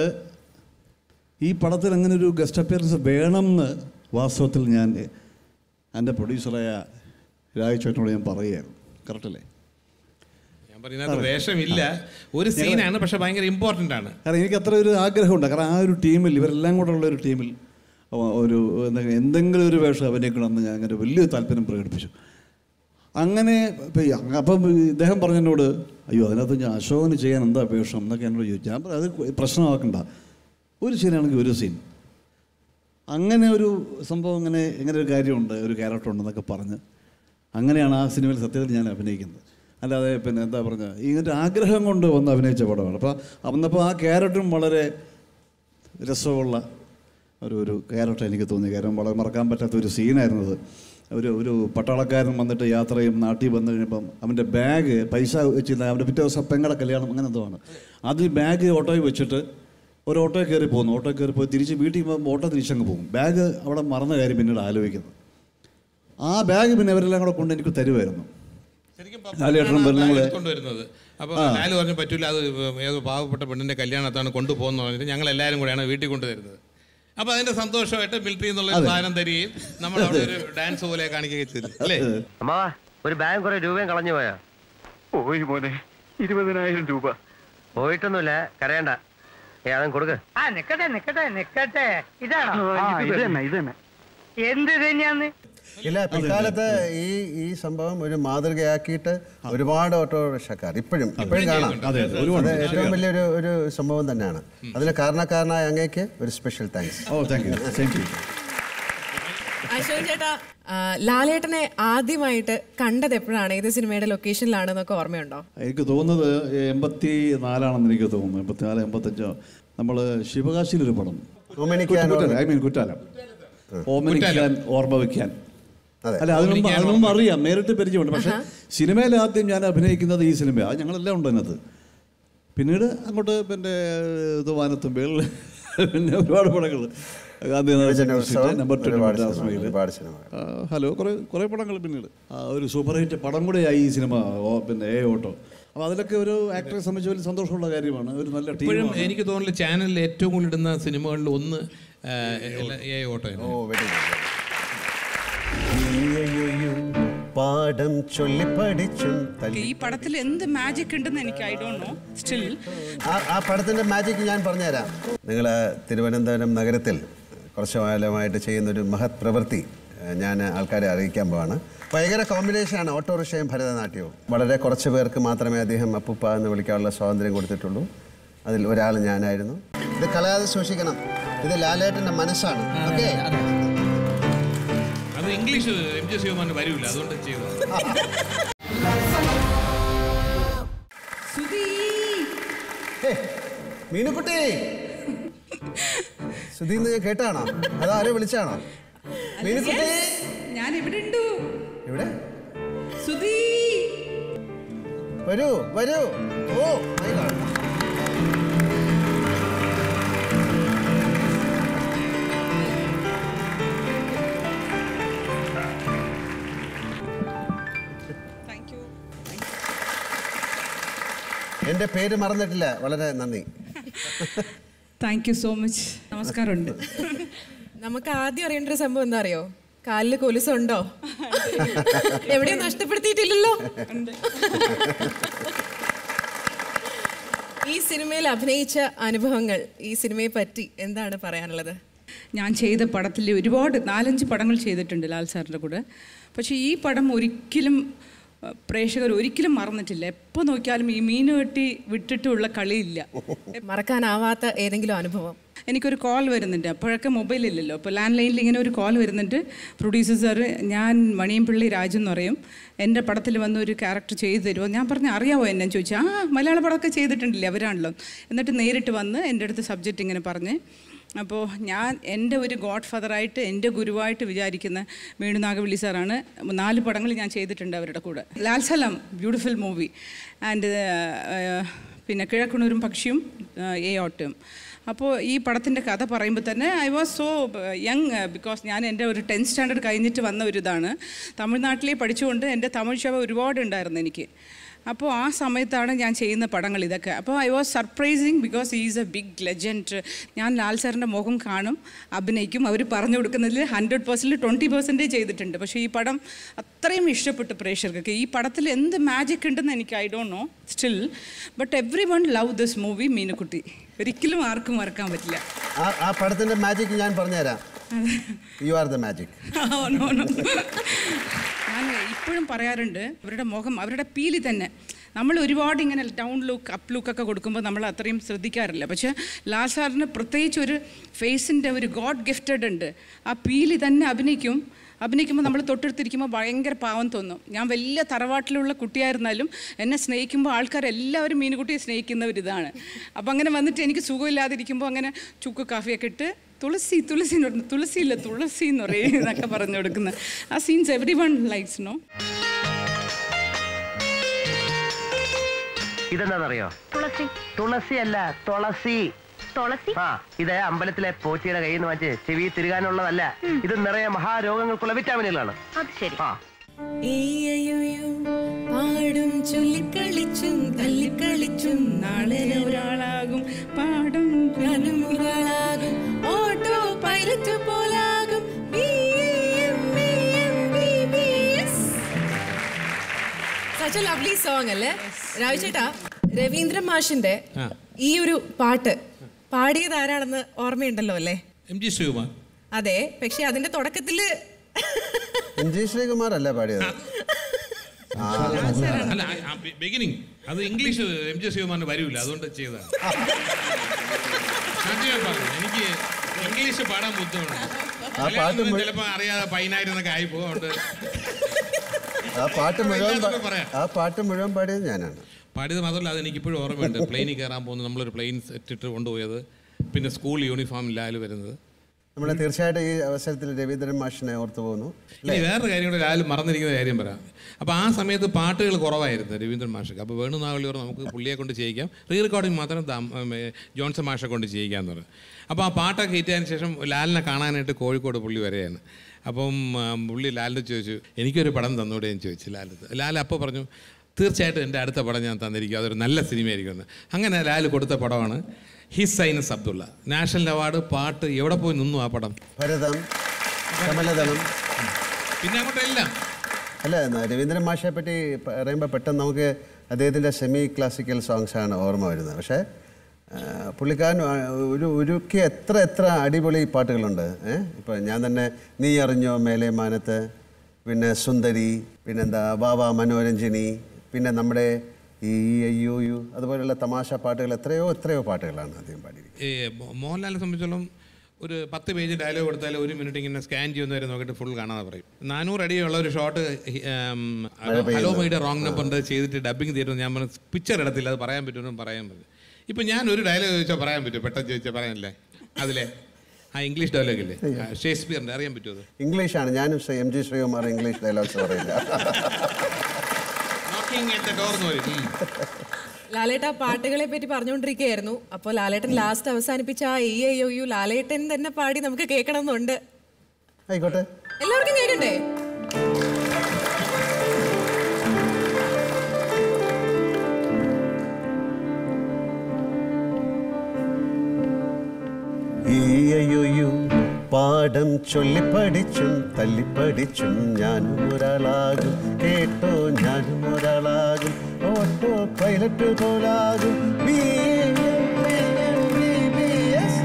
ഈ പടത്തിൽ അങ്ങനെ ഒരു ഗസ്റ്റ് അപ്പിയറൻസ് വേണമെന്ന് വാസ്തവത്തിൽ ഞാൻ എൻ്റെ പ്രൊഡ്യൂസറായ രാജചേട്ടനോട് ഞാൻ പറയുകയായിരുന്നു കറക്റ്റല്ലേ ഞാൻ പറയുന്നത് വേഷമില്ല ഒരു സീനാണ് പക്ഷെ ഭയങ്കര ഇമ്പോർട്ടൻ്റ് ആണ് കാരണം എനിക്ക് അത്ര ഒരു ആഗ്രഹമുണ്ട് കാരണം ആ ഒരു ടീമിൽ ഇവരെല്ലാം കൂടെ ഉള്ള ഒരു ടീമിൽ ഒ- ഒരു എന്താ എന്തെങ്കിലും ഒരു വേഷം അഭിനയിക്കണമെന്ന് ഞാൻ അങ്ങനെ വലിയ താല്പര്യം പ്രകടിപ്പിച്ചു അങ്ങനെ ഇപ്പം ഈ- അപ്പം ഇദ്ദേഹം പറഞ്ഞതിനോട് അയ്യോ അതിനകത്ത് ഞാൻ അശോകന് ചെയ്യാൻ എന്താ വേഷം എന്നൊക്കെ എന്നോട് ചോദിച്ചു ഞാൻ പറഞ്ഞു, അത് പ്രശ്നമാക്കണ്ട ഒരു സീനാണെങ്കിൽ ഒരു സീൻ അങ്ങനെ ഒരു സംഭവം ഇങ്ങനെ ഇങ്ങനെ ഒരു കാര്യമുണ്ട് ഒരു ക്യാരക്ടർ ഉണ്ടെന്നൊക്കെ പറഞ്ഞ് അങ്ങനെയാണ് ആ സിനിമയിൽ സത്യത്തിൽ ഞാൻ അഭിനയിക്കുന്നത് അല്ലാതെ പിന്നെ എന്താ പറഞ്ഞ ഇങ്ങനത്തെ ആഗ്രഹം കൊണ്ട് വന്ന് അഭിനയിച്ച പടമാണ് അപ്പോൾ വന്നപ്പോൾ ആ ക്യാരക്ടറും വളരെ രസമുള്ള ഒരു ഒരു ക്യാരക്ടർ എനിക്ക് തോന്നി കാരണം വളരെ മറക്കാൻ പറ്റാത്ത ഒരു സീനായിരുന്നത് ഒരു ഒരു പട്ടാളക്കാരൻ വന്നിട്ട് യാത്രയും നാട്ടിൽ വന്നു കഴിഞ്ഞപ്പം അവൻ്റെ ബാഗ് പൈസ വെച്ചില്ല അവൻ്റെ പിറ്റേ ദിവസം പെങ്ങളുടെ കല്യാണം അങ്ങനെ എന്തോ ആണ് അത് ബാഗ് ഓട്ടോയിൽ വെച്ചിട്ട് ഒരു ഓട്ടോയിൽ കയറി പോകുന്നു ഓട്ടോയിൽ കയറി പോയി തിരിച്ച് വീട്ടിൽ പോകുമ്പോൾ ഓട്ടോ തിരിച്ചങ്ങ് പോകും ബാഗ് അവിടെ മറന്ന കാര്യം പിന്നീട് ആലോചിക്കുന്നത് ആ ബാഗ് പിന്നെ അവരെല്ലാം കൂടെ കൊണ്ട് എനിക്ക് തരുമായിരുന്നു ശരിക്കും ലാലേട്ടനും പപ്പയാണ് ആ പെണ്ണുങ്ങളെ- bag കൊണ്ടുവരുന്നത് അപ്പോൾ ലാല് പറഞ്ഞു പറ്റൂല അത് ഏതോ പാവപ്പെട്ട പെണ്ണിന്റെ കല്യാണത്താണ് കൊണ്ടുപോകുന്ന പറഞ്ഞിട്ട് ഞങ്ങൾ എല്ലാവരും കൂടെയാണ് വീട്ടിൽ കൊണ്ടുവരുന്നത് അപ്പോൾ അതിന്റെ സന്തോഷമായിട്ട് മിലിറ്ററി എന്നുള്ള ഒരു സാധനം തരികയും നമ്മൾ അവിടെ ഒരു ഡാൻസ് പോലെ കാണിക്കുകയും ചെയ്തു അല്ലേ അമ്മാവാ ഒരു ബാങ്ക് കുറെ രൂപയും കളഞ്ഞു പോയാ പോയി മോനെ ഇരുപതിനായിരം രൂപ പോയിട്ടൊന്നുമില്ല കരയണ്ട ഏ അതും കൊടുക്ക് ആ നിക്കട്ടെ നിക്കട്ടെ നിക്കട്ടെ ഇതാണോ ഇത് തന്നെ ഇത് തന്നെ എന്ത് തന്നെയാന്ന് ഇല്ല പിൽക്കാലത്ത് ഈ ഈ സംഭവം ഒരു മാതൃകയാക്കിയിട്ട് ഒരുപാട് ഓട്ടോറിക്ഷക്കാർ ഇപ്പോഴും ഇപ്പോഴും കാണാം അതെ അതെ അത് ഒരുപാട് ഏറ്റവും വലിയൊരു ഒരു സംഭവം തന്നെയാണ് അതിന് കാരണക്കാരനായ അങ്ങേക്ക് ഒരു special thanks oh thank you same to Ashokan ചേട്ടാ ആ, ലാലേട്ടനെ ആദ്യമായിട്ട് കണ്ടത് എപ്പോഴാണ് ഏത് സിനിമയുടെ ലൊക്കേഷനിലാണെന്നൊക്കെ ഓർമ്മയുണ്ടോ എനിക്ക് തോന്നുന്നത് എൺപത്തി നാലാണെന്ന് എനിക്ക് തോന്നുന്നു എൺപത്തിനാല് എൺപത്തഞ്ചോ നമ്മൾ ശിവകാശിയിലൊരു പടം ഓമനിക്കാൻ കുറ്റാലം ഐ മീൻ കുറ്റാലം ഓമനിക്കാൻ ഓർമ്മ വയ്ക്കാൻ അതെ. അല്ല അതിനു മുമ്പ് അതിനു മുമ്പ് അറിയാം നേരിട്ട് പരിചയമുണ്ട് പക്ഷേ സിനിമയിൽ ആദ്യം ഞാൻ അഭിനയിക്കുന്നത് ഈ സിനിമ അത് ഞങ്ങളെല്ലാം ഉണ്ട് അതിനകത്ത് പിന്നീട് അങ്ങോട്ട് പിന്നെ ഇത് വാനത്തുമ്പികൾ പിന്നെ ഒരുപാട് പടങ്ങൾ ഗാന്ധി ഉത്സവം, നമ്പർ ടു ഒരുപാട് മദ്രാസ് സിനിമകൾ, മെയിൽ. ഒരുപാട് സിനിമകൾ. ആ, ഹലോ കുറേ കുറേ പടങ്ങൾ പിന്നീട് ആ, ഒരു സൂപ്പർ ഹിറ്റ് പടം കൂടെയായി ഈ സിനിമ ഓ, പിന്നെ എ ഓട്ടോ അപ്പോൾ അതിലൊക്കെ ഒരു ആക്ടറെ സംബന്ധിച്ച് വലിയ സന്താഷമുള്ള കാര്യമാണ് ഒരു നല്ല ഇപ്പോഴും ടീം എനിക്ക് തോന്നുന്നില്ല ചാനലിൽ ഏറ്റവും കൂടുതൽ ഇടുന്ന സിനിമകളിൽ ഒന്ന് ആ, എ ഓട്ടോ ഓ വെരി ഗുഡ് പാഠം ചൊല്ലിപ്പടിച്ചും തല്ലി ഈ പടത്തിൽ എന്ത് മാജിക് ഉണ്ടെന്ന് എനിക്ക് ഐ ഡോണ്ട് നോ സ്റ്റിൽ ആ ആ പടത്തിൻ്റെ മാജിക് ഞാൻ പറഞ്ഞുതരാം നിങ്ങൾ തിരുവനന്തപുരം നഗരത്തിൽ കുറച്ച് കാലമായിട്ട് ചെയ്യുന്നൊരു മഹത് പ്രവൃത്തി ഏഹ്, ഞാൻ ആൾക്കാരെ അറിയിക്കാൻ പോവാണ് ഭയങ്കര കോമ്പിനേഷനാണ് ഓട്ടോറിക്ഷയും ഭരതനാട്യവും വളരെ കുറച്ച് പേർക്ക് മാത്രമേ അദ്ദേഹം അപ്പുപ്പ എന്ന് വിളിക്കാനുള്ള സ്വാതന്ത്ര്യം കൊടുത്തിട്ടുള്ളൂ അതിൽ ഒരാൾ ഞാനായിരുന്നു ഇത് കളയാതെ സൂക്ഷിക്കണം ഇത് ലാലേട്ടൻ്റെ മനസ്സാണ് ഓക്കെ അത് ഇംഗ്ലീഷ് എം ജെ ശിവമാന് വരൂല അതുകൊണ്ട് ചെയ്തു മീനുക്കുട്ടി സുധീന്ന് ഞാൻ കേട്ടാണോ അതോ ആരോ വിളിച്ചാണോ മീനുക്കുട്ടി ഞാൻ ഇവിടെ ഉണ്ട് എവിടെ സുധീ വരൂ വരൂ ഓ my God. എൻ്റെ പേര് മറന്നിട്ടില്ല വളരെ നന്ദി താങ്ക് യു സോ മച്ച് നമസ്കാരമുണ്ട് നമുക്ക് ആദ്യം അറിയേണ്ട ഒരു സംഭവം എന്താ അറിയോ കാലില് കൊലുസുണ്ടോ എവിടെയും നഷ്ടപ്പെടുത്തിയിട്ടില്ലല്ലോ ഈ സിനിമയിൽ അഭിനയിച്ച അനുഭവങ്ങൾ ഈ സിനിമയെ പറ്റി എന്താണ് പറയാനുള്ളത് ഞാൻ ചെയ്ത പടത്തിൽ ഒരുപാട് നാലഞ്ച് പടങ്ങൾ ചെയ്തിട്ടുണ്ട് ലാൽ സാറിൻ്റെ കൂടെ പക്ഷേ ഈ പടം ഒരിക്കലും അഹ്, പ്രേക്ഷകർ ഒരിക്കലും മറന്നിട്ടില്ല എപ്പോൾ നോക്കിയാലും ഈ മീൻ വെട്ടി വിട്ടിട്ടുള്ള കളിയില്ല മറക്കാനാവാത്ത ഏതെങ്കിലും അനുഭവം എനിക്കൊരു കോൾ വരുന്നുണ്ട് അപ്പോഴൊക്കെ മൊബൈലില്ലല്ലോ അപ്പോൾ ലാൻഡ് ലൈനിൽ ഇങ്ങനെ ഒരു കോൾ വരുന്നുണ്ട് പ്രൊഡ്യൂസർ സാറ് ഞാൻ മണിയംപിള്ളി രാജു എന്ന് പറയും എൻ്റെ പടത്തിൽ വന്ന് ഒരു ക്യാരക്ടർ ചെയ്തു തരുമോ ഞാൻ പറഞ്ഞു അറിയാമോ എന്നെ ചോദിച്ചു ആ മലയാള പടമൊക്കെ ചെയ്തിട്ടുണ്ടില്ലേ അവരാണല്ലോ എന്നിട്ട് നേരിട്ട് വന്ന് എൻ്റെ അടുത്ത് സബ്ജക്റ്റ് ഇങ്ങനെ പറഞ്ഞ് അപ്പോൾ ഞാൻ എൻ്റെ ഒരു ഗോഡ് ഫാദറായിട്ട് എൻ്റെ ഗുരുവായിട്ട് വിചാരിക്കുന്ന വേണു നാഗവള്ളി സാറാണ് നാല് പടങ്ങൾ ഞാൻ ചെയ്തിട്ടുണ്ട് അവരുടെ കൂടെ Lal Salam beautiful movie and പിന്നെ കിഴക്കുണൂരും പക്ഷിയും എ ഓട്ടും അപ്പോൾ ഈ പടത്തിൻ്റെ കഥ പറയുമ്പോൾ തന്നെ I was so young because ഞാൻ എൻ്റെ ഒരു ടെൻത്ത് സ്റ്റാൻഡേർഡ് കഴിഞ്ഞിട്ട് വന്ന ഒരു ഇതാണ് തമിഴ്നാട്ടിലേ പഠിച്ചുകൊണ്ട് എൻ്റെ തമിഴ് ഷവ ഒരുപാട് ഉണ്ടായിരുന്നു എനിക്ക് അപ്പോൾ ആ സമയത്താണ് ഞാൻ ചെയ്യുന്ന പടങ്ങൾ ഇതൊക്കെ അപ്പോൾ I was surprising because is a big legend ഞാൻ ലാൽ സാറിൻ്റെ മുഖം കാണും അഭിനയിക്കും അവർ പറഞ്ഞു കൊടുക്കുന്നതിൽ ഹൺഡ്രഡ് പേഴ്സൻറ്റ് ട്വൻറ്റി പെർസെൻറ്റേജ് ചെയ്തിട്ടുണ്ട് പക്ഷേ ഈ പടം അത്രയും ഇഷ്ടപ്പെട്ടു പ്രേക്ഷകർക്ക് ഈ പടത്തിൽ എന്ത് മാജിക് ഉണ്ടെന്ന് എനിക്ക് I don't know still but everyone love this movie Meenukutty ഒരിക്കലും ആർക്കും മറക്കാൻ പറ്റില്ല ആ ആ പടത്തിൻ്റെ മാജിക് ഞാൻ പറഞ്ഞുതരാം you are the magic Oh, no, no. ഞാൻ ഇപ്പോഴും പറയാറുണ്ട് അവരുടെ മുഖം അവരുടെ പീലി തന്നെ നമ്മൾ ഒരുപാട് ഇങ്ങനെ ഡൗൺ ലുക്ക് അപ്പ് ലുക്കൊക്കെ കൊടുക്കുമ്പോൾ നമ്മൾ അത്രയും ശ്രദ്ധിക്കാറില്ല പക്ഷേ ലാൽ സാറിന് പ്രത്യേകിച്ച് ഒരു ഫേസിൻ്റെ ഒരു ഗോഡ് ഗിഫ്റ്റഡ് ഉണ്ട് ആ പീലി തന്നെ അഭിനയിക്കും അഭിനയിക്കുമ്പോൾ നമ്മൾ തൊട്ടടുത്തിരിക്കുമ്പോൾ ഭയങ്കര പാവം തോന്നും ഞാൻ വലിയ തറവാട്ടിലുള്ള കുട്ടിയായിരുന്നാലും എന്നെ സ്നേഹിക്കുമ്പോൾ ആൾക്കാരെല്ലാവരും മീനുകുട്ടിയെ സ്നേഹിക്കുന്നവരിതാണ് അപ്പം അങ്ങനെ വന്നിട്ട് എനിക്ക് സുഖമില്ലാതിരിക്കുമ്പോൾ അങ്ങനെ ചുക്ക് കാഫിയൊക്കെ ഇട്ട് തുളസി തുളസി എന്ന് പറഞ്ഞു തുളസി ഇല്ല തുളസി എന്ന് പറയും എന്നൊക്കെ പറഞ്ഞു കൊടുക്കുന്ന ആ scenes everyone likes no ഇതെന്താണെന്നറിയോ തുളസി തുളസി അല്ല തുളസി തുളസി ആ ഇത് അമ്പലത്തിലെ പോറ്റിയുടെ കയ്യിൽ നിന്ന് വെച്ച് ചെവി തിരുകാനുള്ളതല്ല ഇത് നിറയെ മഹാരോഗങ്ങൾക്കുള്ള വിറ്റാമിനുകളാണ് അത് ശരി ആ പാടും ചൊല്ലിക്കളിച്ചും തല്ലിക്കളിച്ചും നാളെ ഒരാളാകും പാടും ഒരാളാകും ഓട്ടോ പൈലറ്റ് പോലാകും സച്ച് എ ലവ്ലി സോങ് അല്ലേ രാജു ചേട്ടാ രവീന്ദ്രൻ മാഷിന്റെ ആ. ഈ ഒരു പാട്ട് പാടിയത് ആരാണെന്ന് ഓർമ്മയുണ്ടല്ലോ അല്ലേ എം ജി ശിവമാൻ അതെ പക്ഷെ അതിന്റെ തുടക്കത്തില് എം ജി ശ്രീകുമാർ അല്ലേ പാടിയത് അല്ല ബിഗിനിങ് അത് ഇംഗ്ലീഷ് എം ജെ ശിവമാന് വരൂല അതുകൊണ്ട് ചെയ്തതാണ് സത്യം പറഞ്ഞു എനിക്ക് ഇംഗ്ലീഷ് പാടാൻ ബുദ്ധിമുട്ടുണ്ട് ആ പാട്ട് മുഴു- ചിലപ്പോൾ അറിയാതെ പതിനായിരം ആയി പോകുന്നുണ്ട് ആ പാട്ട് മുഴുവൻ പാ- ഇതൊക്കെ പറയാം. ആ പാട്ട് മുഴുവൻ പാടിയത് ഞാനാണ് പാടിയത് മാത്രമല്ല അത് എനിക്ക് ഇപ്പോഴും ഓർമ്മയുണ്ട് പ്ലെയിനിൽ കയറാൻ പോകുന്നത് നമ്മളൊരു പ്ലെയിൻ സെറ്റിട്ട് കൊണ്ടുപോയത് പിന്നെ സ്കൂൾ യൂണിഫോമിലായാലും വരുന്നത് നമ്മൾ തീർച്ചയായിട്ടും ഈ അവസരത്തിൽ രവീന്ദ്രൻ മാഷിനെ ഓർത്തു പോകുന്നു ഇനി വേറൊരു കാര്യം കൂടെ ലാൽ മറന്നിരിക്കുന്ന കാര്യം പറയാം അപ്പോൾ ആ സമയത്ത് പാട്ടുകൾ കുറവായിരുന്നു രവീന്ദ്രൻ മാഷക്ക് അപ്പോൾ വേണു നാവളിയോർ നമുക്ക് പുള്ളിയെ കൊണ്ട് ചെയ്യിക്കാം റീ റെക്കോർഡിംഗ് മാത്രം ദാം- ഉം, ഏ, ജോൺസൺ മാഷെ കൊണ്ട് ചെയ്യിക്കാന്ന് പറഞ്ഞു അപ്പോൾ ആ പാട്ടൊക്കെ ഇറ്റതിന് ശേഷം ലാലിനെ കാണാനായിട്ട് കോഴിക്കോട് പുള്ളി വരെയാണ് അപ്പം ആ, പുള്ളി ലാലിനോട് ചോദിച്ചു എനിക്കൊരു പടം തന്നൂടെ എന്ന് ചോദിച്ചു ലാലത്ത് ലാൽ അപ്പോൾ പറഞ്ഞു തീർച്ചയായിട്ടും എൻ്റെ അടുത്ത പടം ഞാൻ തന്നിരിക്കും അതൊരു നല്ല സിനിമയായിരിക്കും എന്ന് അങ്ങനെ ലാൽ കൊടുത്ത പടമാണ് his highness Abdullah national award പാട്ട് എവിടെ പോയി നിന്നു ആ പടം ഭരതം കമലദളം പിന്നെ അങ്ങോട്ടെല്ലാം അല്ല ന- രവീന്ദ്രൻ മാഷെ പറ്റി പറയുമ്പോൾ പെട്ടെന്ന് നമുക്ക് അദ്ദേഹത്തിൻ്റെ സെമി ക്ലാസിക്കൽ സോങ്സാണ് ഓർമ്മ വരുന്നത് പക്ഷേ ആ, പുള്ളിക്കാരൻ ആ, ഒരു ഒരുക്കി എത്ര എത്ര അടിപൊളി പാട്ടുകളുണ്ട് ഏഹ് ഇപ്പം ഞാൻ തന്നെ നീ അറിഞ്ഞോ മേലെ മാനത്ത് പിന്നെ സുന്ദരി പിന്നെന്താ വാവ മനോരഞ്ജിനി പിന്നെ നമ്മുടെ ഈ അയ്യോ യു അതുപോലെയുള്ള തമാശ പാട്ടുകൾ എത്രയോ എത്രയോ പാട്ടുകളാണ് അദ്ദേഹം പാടിയിരിക്കുന്നത് ഈ മോ- മോഹൻലാലിനെ സംബന്ധിച്ചോളം ഒരു പത്ത് പേജ് ഡയലോഗ് കൊടുത്താൽ ഒരു മിനിറ്റ് ഇങ്ങനെ സ്കാൻ ചെയ്യുന്നവരെ നോക്കിയിട്ട് ഫുൾ കാണാതെ പറയും നാനൂറ് അടിയുള്ള ഒരു ഷോട്ട് ഹലോ മൈയുടെ റോങ് നമ്പറിൻ്റെ ചെയ്തിട്ട് ഡബിങ് തീരുന്നു ഞാൻ പറഞ്ഞു പിക്ചർ ഇടത്തില്ല അത് പറയാൻ പറ്റുമെന്നും പറയാൻ പറ്റും ഇപ്പം ഞാൻ ഒരു ഡയലോഗ് ചോദിച്ചാൽ പറയാൻ പറ്റും പെട്ടെന്ന് ചോദിച്ചാൽ പറയാനല്ലേ അതിലെ ആ ഇംഗ്ലീഷ് ഡയലോഗ് ഇല്ലേ ആ, ഷേക്സ്പിയറിൻ്റെ അറിയാൻ പറ്റുമോ അത് ഇംഗ്ലീഷാണ് ഞാനും Shri M G Sreekumar English dialogues പറയില്ല നോക്കിങ് അറ്റ് ഡോർ എന്ന് പറയും ഉം. ലാലേട്ട പാട്ടുകളെ പറ്റി പറഞ്ഞുകൊണ്ടിരിക്കുകയായിരുന്നു അപ്പോൾ ലാലേട്ടൻ ലാസ്റ്റ് അവസാനിപ്പിച്ച ആ ഈ അയ്യോ യു ലാലേട്ടൻ തന്നെ പാടി നമുക്ക് കേൾക്കണം എന്നുണ്ട് ആയിക്കോട്ടെ എല്ലാവർക്കും കേൾക്കണ്ടേ ഈയയൊയു പാഠം ചൊല്ലിപ്പടിച്ചും തല്ലിപ്പടിച്ചും ഞാനും ഒരാളാകും കേട്ടോ ഞാനും ഒരാളാകും ഓട്ടോ പൈലറ്റ് പോലാകും B M B B S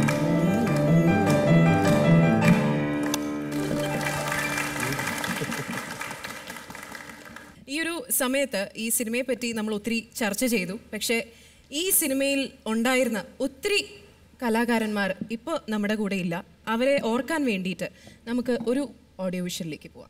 ഈ ഒരു സമയത്ത് ഈ സിനിമയെ പറ്റി നമ്മൾ ഒത്തിരി ചർച്ച ചെയ്തു പക്ഷേ ഈ സിനിമയിൽ ഉണ്ടായിരുന്ന ഒത്തിരി കലാകാരന്മാർ ഇപ്പോൾ നമ്മുടെ കൂടെ ഇല്ല അവരെ ഓർക്കാൻ വേണ്ടിയിട്ട് നമുക്ക് ഒരു ഓഡിയോ വിഷനിലേക്ക് പോവാം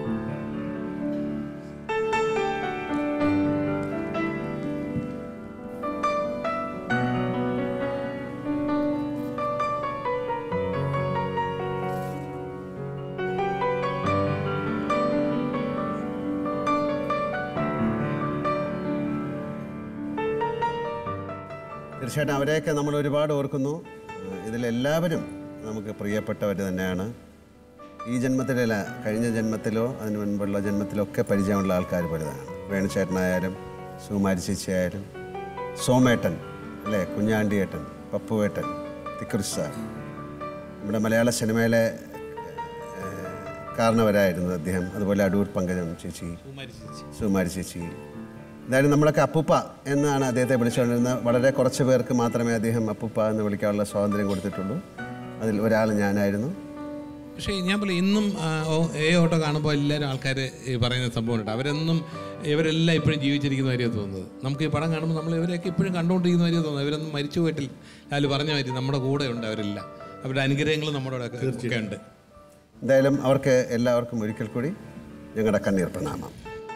തീർച്ചയായിട്ടും അവരെയൊക്കെ നമ്മൾ ഒരുപാട് ഓർക്കുന്നു ഏഹ് ഇതിലെല്ലാവരും നമുക്ക് പ്രിയപ്പെട്ടവർ തന്നെയാണ് ഈ ജന്മത്തിലല്ല കഴിഞ്ഞ ജന്മത്തിലോ അതിന് മുൻപുള്ള ജന്മത്തിലോ ഒക്കെ പരിചയമുള്ള ആൾക്കാർ പലതാണ് വേണുചേട്ടനായാലും സുകുമാരി ചേച്ചിയായാലും സോമേട്ടൻ അല്ലേ കുഞ്ഞാണ്ടിയേട്ടൻ പപ്പുവേട്ടൻ തിക്കുറിശ് സാർ നമ്മുടെ മലയാള സിനിമയിലെ ഏഹ്, കാരണവരായിരുന്നു അദ്ദേഹം അതുപോലെ അടൂർ പങ്കജം ചേച്ചി സുകുമാരി ചേച്ചി എന്തായാലും നമ്മളൊക്കെ അപ്പുപ്പ എന്നാണ് അദ്ദേഹത്തെ വിളിച്ചുകൊണ്ടിരുന്നത് വളരെ കുറച്ച് പേർക്ക് മാത്രമേ അദ്ദേഹം അപ്പുപ്പ എന്ന് വിളിക്കാനുള്ള സ്വാതന്ത്ര്യം കൊടുത്തിട്ടുള്ളൂ അതിൽ ഒരാൾ ഞാനായിരുന്നു പക്ഷേ ഞാൻ പോലെ ഇന്നും ആ, ഓ- ഏ ഓട്ടോ കാണുമ്പോൾ എല്ലാവരും ആൾക്കാർ ഈ പറയുന്ന സംഭവം ഉണ്ട് അവരെന്നും ഇവരെല്ലാം ഇപ്പോഴും ജീവിച്ചിരിക്കുന്ന കാര്യമാണ് തോന്നുന്നത് നമുക്ക് ഈ പടം കാണുമ്പോൾ നമ്മൾ ഇവരെയൊക്കെ ഇപ്പോഴും കണ്ടുകൊണ്ടിരിക്കുന്ന കാര്യമാണ് തോന്നുന്നത് ഇവരൊന്നും മരിച്ചു പോയിട്ടില്ല ലാല് പറഞ്ഞ മാതിരി നമ്മുടെ കൂടെ ഉണ്ട് അവരെല്ലാം അവരുടെ അനുഗ്രഹങ്ങൾ നമ്മുടെ കൂടെ ഒക്കെ- ഒക്കെ ഉണ്ട് എന്തായാലും അവർക്ക് എല്ലാവർക്കും ഒരിക്കൽ കൂടി ഞങ്ങളുടെ കണ്ണീർ പ്രണാമം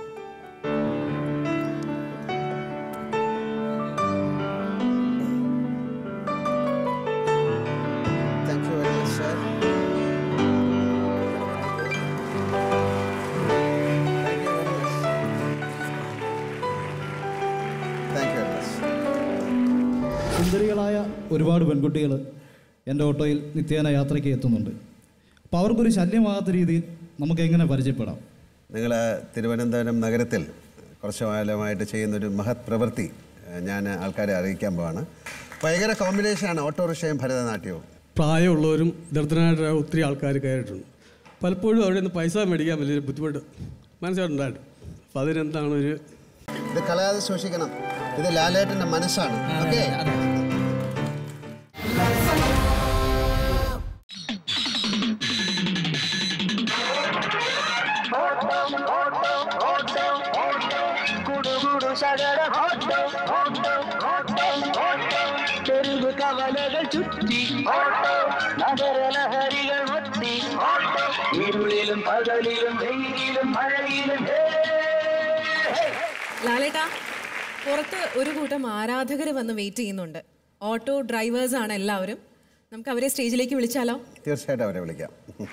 Thank you very much, sir. Thank you very much. Thank you very much. സുന്ദരികളായ ഒരുപാട് പെൺകുട്ടികൾ എൻ്റെ ഓട്ടോയിൽ നിത്യേന യാത്രയ്ക്ക് എത്തുന്നുണ്ട് അപ്പോൾ അവർക്കൊരു ശല്യമാകാത്ത രീതിയിൽ നമുക്ക് എങ്ങനെ പരിചയപ്പെടാം നിങ്ങൾ തിരുവനന്തപുരം നഗരത്തിൽ കുറച്ച് കാലമായിട്ട് ചെയ്യുന്നൊരു മഹത് പ്രവൃത്തി ഏഹ്, ഞാൻ ആൾക്കാരെ അറിയിക്കാൻ പോവാണ് ഭയങ്കര കോമ്പിനേഷനാണ് ഓട്ടോറിക്ഷയും ഭരതനാട്യവും പ്രായമുള്ളവരും ദരിദ്രനായിട്ടുള്ള ഒത്തിരി ആൾക്കാർ കയറിയിട്ടുണ്ട് പലപ്പോഴും അവിടെ നിന്ന് പൈസ മേടിക്കാൻ വലിയൊരു ബുദ്ധിമുട്ട് മനസ്സിലായിട്ടുണ്ടായിരുന്നു അപ്പോൾ അതിനെന്താണ് ഒരു ഇത് കളയാതെ സൂക്ഷിക്കണം ഇത് ലാലേട്ടൻ്റെ മനസ്സാണ് ഓക്കെ തെരുവ് കവലകൾ ചുറ്റി നഗരലഹരികൾ ഒത്തി ഇരുളിലും പകലിലും വെയിലിലും മഴയിലും ഹേ, ഹേ. ലാലേട്ടാ പുറത്ത് ഒരു കൂട്ടം ആരാധകർ വന്ന് വെയിറ്റ് ചെയ്യുന്നുണ്ട് ഓട്ടോ ഡ്രൈവേഴ്സ് ആണ് എല്ലാവരും നമുക്ക് അവരെ സ്റ്റേജിലേക്ക് വിളിച്ചാലോ തീർച്ചയായിട്ടും അവരെ വിളിക്കാം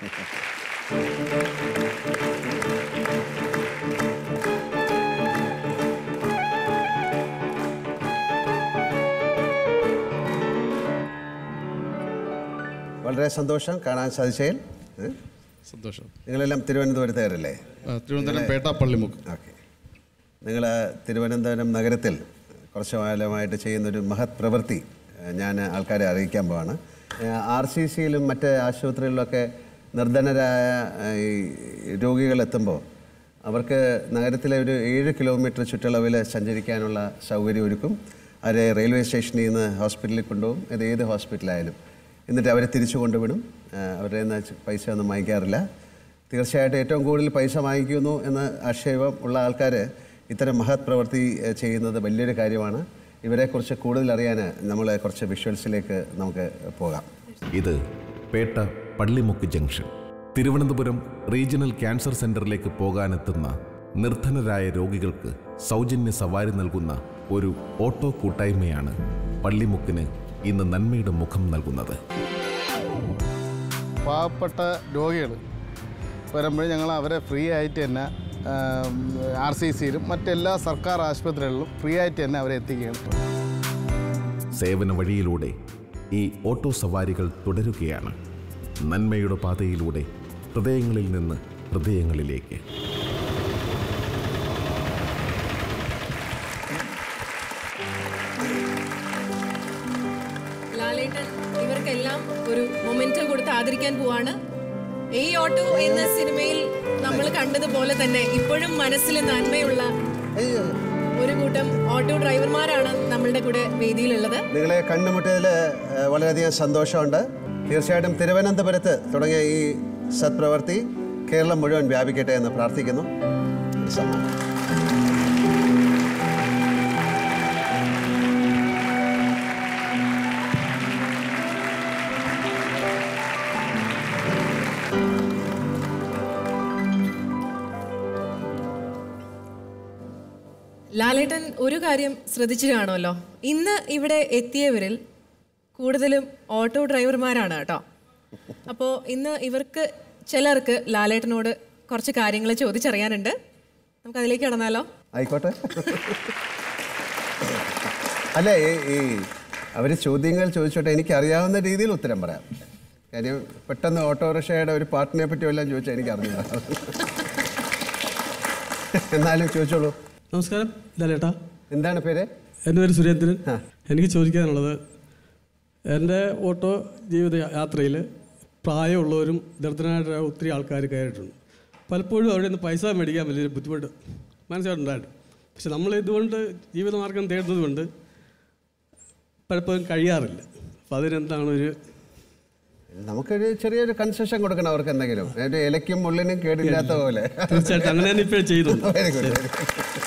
വളരെ സന്തോഷം കാണാൻ സാധിച്ചതിൽ ഏ? സന്തോഷം നിങ്ങളെല്ലാം തിരുവനന്തപുരത്തുകാരല്ലേ ആ, തിരുവനന്തപുരം പേട്ട പള്ളിമുക്ക് ഓക്കെ നിങ്ങൾ തിരുവനന്തപുരം നഗരത്തിൽ കുറച്ച് കാലമായിട്ട് ചെയ്യുന്നൊരു മഹത് പ്രവൃത്തി ഏഹ്, ഞാൻ ആൾക്കാരെ അറിയിക്കാൻ പോവാണ് ആർ സി സിയിലും മറ്റ് ആശുപത്രികളിലൊക്കെ നിർധനരായ ഏഹ്, ഈ രോഗികൾ എത്തുമ്പോൾ അവർക്ക് നഗരത്തിലെ ഒരു ഏഴ് കിലോമീറ്റർ ചുറ്റളവിൽ സഞ്ചരിക്കാനുള്ള സൗകര്യം ഒരുക്കും അവരെ റെയിൽവേ സ്റ്റേഷനിൽ നിന്ന് ഹോസ്പിറ്റലിൽ കൊണ്ടുപോകും അത് ഏത് ഹോസ്പിറ്റലായാലും എന്നിട്ട് അവരെ തിരിച്ചു കൊണ്ടുവിടും ആ, അവരുടെ നിന്ന് പൈസ ഒന്നും വാങ്ങിക്കാറില്ല തീർച്ചയായിട്ടും ഏറ്റവും കൂടുതൽ പൈസ വാങ്ങിക്കുന്നു എന്ന ആക്ഷേപം ഉള്ള ആൾക്കാർ ഇത്തരം മഹത് പ്രവൃത്തി ഏഹ്, ചെയ്യുന്നത് വലിയൊരു കാര്യമാണ് ഇവരെക്കുറിച്ച് കൂടുതൽ അറിയാൻ നമ്മൾ കുറച്ച് വിഷ്വൽസിലേക്ക് നമുക്ക് പോകാം ഇത് Pettah Pallimukku junction Thiruvananthapuram regional cancer സെന്ററിലേക്ക് പോകാനെത്തുന്ന നിർധനരായ രോഗികൾക്ക് സൗജന്യ സവാരി നൽകുന്ന ഒരു ഓട്ടോ കൂട്ടായ്മയാണ് പള്ളിമുക്കിന് ഇന്ന് നന്മയുടെ മുഖം നൽകുന്നത് പാവപ്പെട്ട രോഗികൾ വരുമ്പോൾ ഞങ്ങൾ അവരെ ഫ്രീ ആയിട്ട് തന്നെ ആർ സി സിയിലും മറ്റെല്ലാ സർക്കാർ ആശുപത്രികളിലും ഫ്രീ ആയിട്ട് തന്നെ അവരെ എത്തിക്കുകയാണ് സേവന വഴിയിലൂടെ ഈ ഓട്ടോ സവാരികൾ തുടരുകയാണ് നന്മയുടെ പാതയിലൂടെ ഹൃദയങ്ങളിൽ നിന്ന് ഹൃദയങ്ങളിലേക്ക് ലാലേട്ടൻ ഇവർക്കെല്ലാം ഒരു മൊമെന്റോ കൊടുത്ത് ആദരിക്കാൻ പോവാണ് ഈ ഓട്ടോ എന്ന സിനിമയിൽ നമ്മൾ കണ്ടതുപോലെ തന്നെ ഇപ്പോഴും മനസ്സിൽ നന്മയുള്ള ഒരു കൂട്ടം ഓട്ടോ ഡ്രൈവർമാരാണ് നമ്മളുടെ കൂടെ വേദിയിലുള്ളത് നിങ്ങളെ കണ്ടുമുട്ടിയതിൽ ഏഹ്, വളരെയധികം സന്തോഷമുണ്ട് തീർച്ചയായിട്ടും തിരുവനന്തപുരത്ത് തുടങ്ങിയ ഈ സത്പ്രവൃത്തി കേരളം മുഴുവൻ വ്യാപിക്കട്ടെ എന്ന് പ്രാർത്ഥിക്കുന്നു സമ്മാനം ലാലേട്ടൻ ഒരു കാര്യം ശ്രദ്ധിച്ചു കാണുമല്ലോ ഇന്ന് ഇവിടെ എത്തിയവരിൽ കൂടുതലും ഓട്ടോ ഡ്രൈവർമാരാണ് കേട്ടോ അപ്പോൾ ഇന്ന് ഇവർക്ക് ചിലർക്ക് ലാലേട്ടനോട് കുറച്ച് കാര്യങ്ങൾ ചോദിച്ചറിയാനുണ്ട് നമുക്ക് അതിലേക്ക് കടന്നാലോ ആയിക്കോട്ടെ അല്ല ഈ ഈ അവർ ചോദ്യങ്ങൾ ചോദിച്ചോട്ടെ എനിക്ക് അറിയാവുന്ന രീതിയിൽ ഉത്തരം പറയാം കാര്യം പെട്ടെന്ന് ഓട്ടോറിക്ഷയുടെ ഒരു പാർട്ടിനെ പറ്റി വല്ലതും ചോദിച്ചാൽ എനിക്ക് അറിഞ്ഞില്ല എന്നാലും ചോദിച്ചോളൂ നമസ്കാരം ലാലേട്ടാ എന്താണ് പേര് എൻ്റെ പേര് സുരേന്ദ്രൻ എനിക്ക് ചോദിക്കാനുള്ളത് എൻ്റെ ഓട്ടോ ജീവിത യാത്രയിൽ പ്രായമുള്ളവരും ദരിദ്രനായിട്ടുള്ള ഒത്തിരി ആൾക്കാർ കയറിയിട്ടുണ്ട് പലപ്പോഴും അവിടെ നിന്ന് പൈസ മേടിക്കാൻ വലിയൊരു ബുദ്ധിമുട്ട് മനസ്സിലായിട്ടുണ്ടായിരുന്നു പക്ഷെ നമ്മൾ ഇതുകൊണ്ട് ജീവിതമാർഗം തേടുന്നത് കൊണ്ട് പലപ്പോഴും കഴിയാറില്ല അപ്പോൾ അതിനെന്താണ് ഒരു നമുക്കൊരു ചെറിയൊരു കൺസെഷൻ കൊടുക്കണം അവർക്ക് എന്തെങ്കിലും ഒരു ഇലയ്ക്കും മുള്ളിനും കേടില്ലാത്ത പോലെ തീർച്ചയായിട്ടും അങ്ങനെ തന്നെ ഇപ്പോൾ ചെയ്യുന്നുണ്ട് Very good, very good.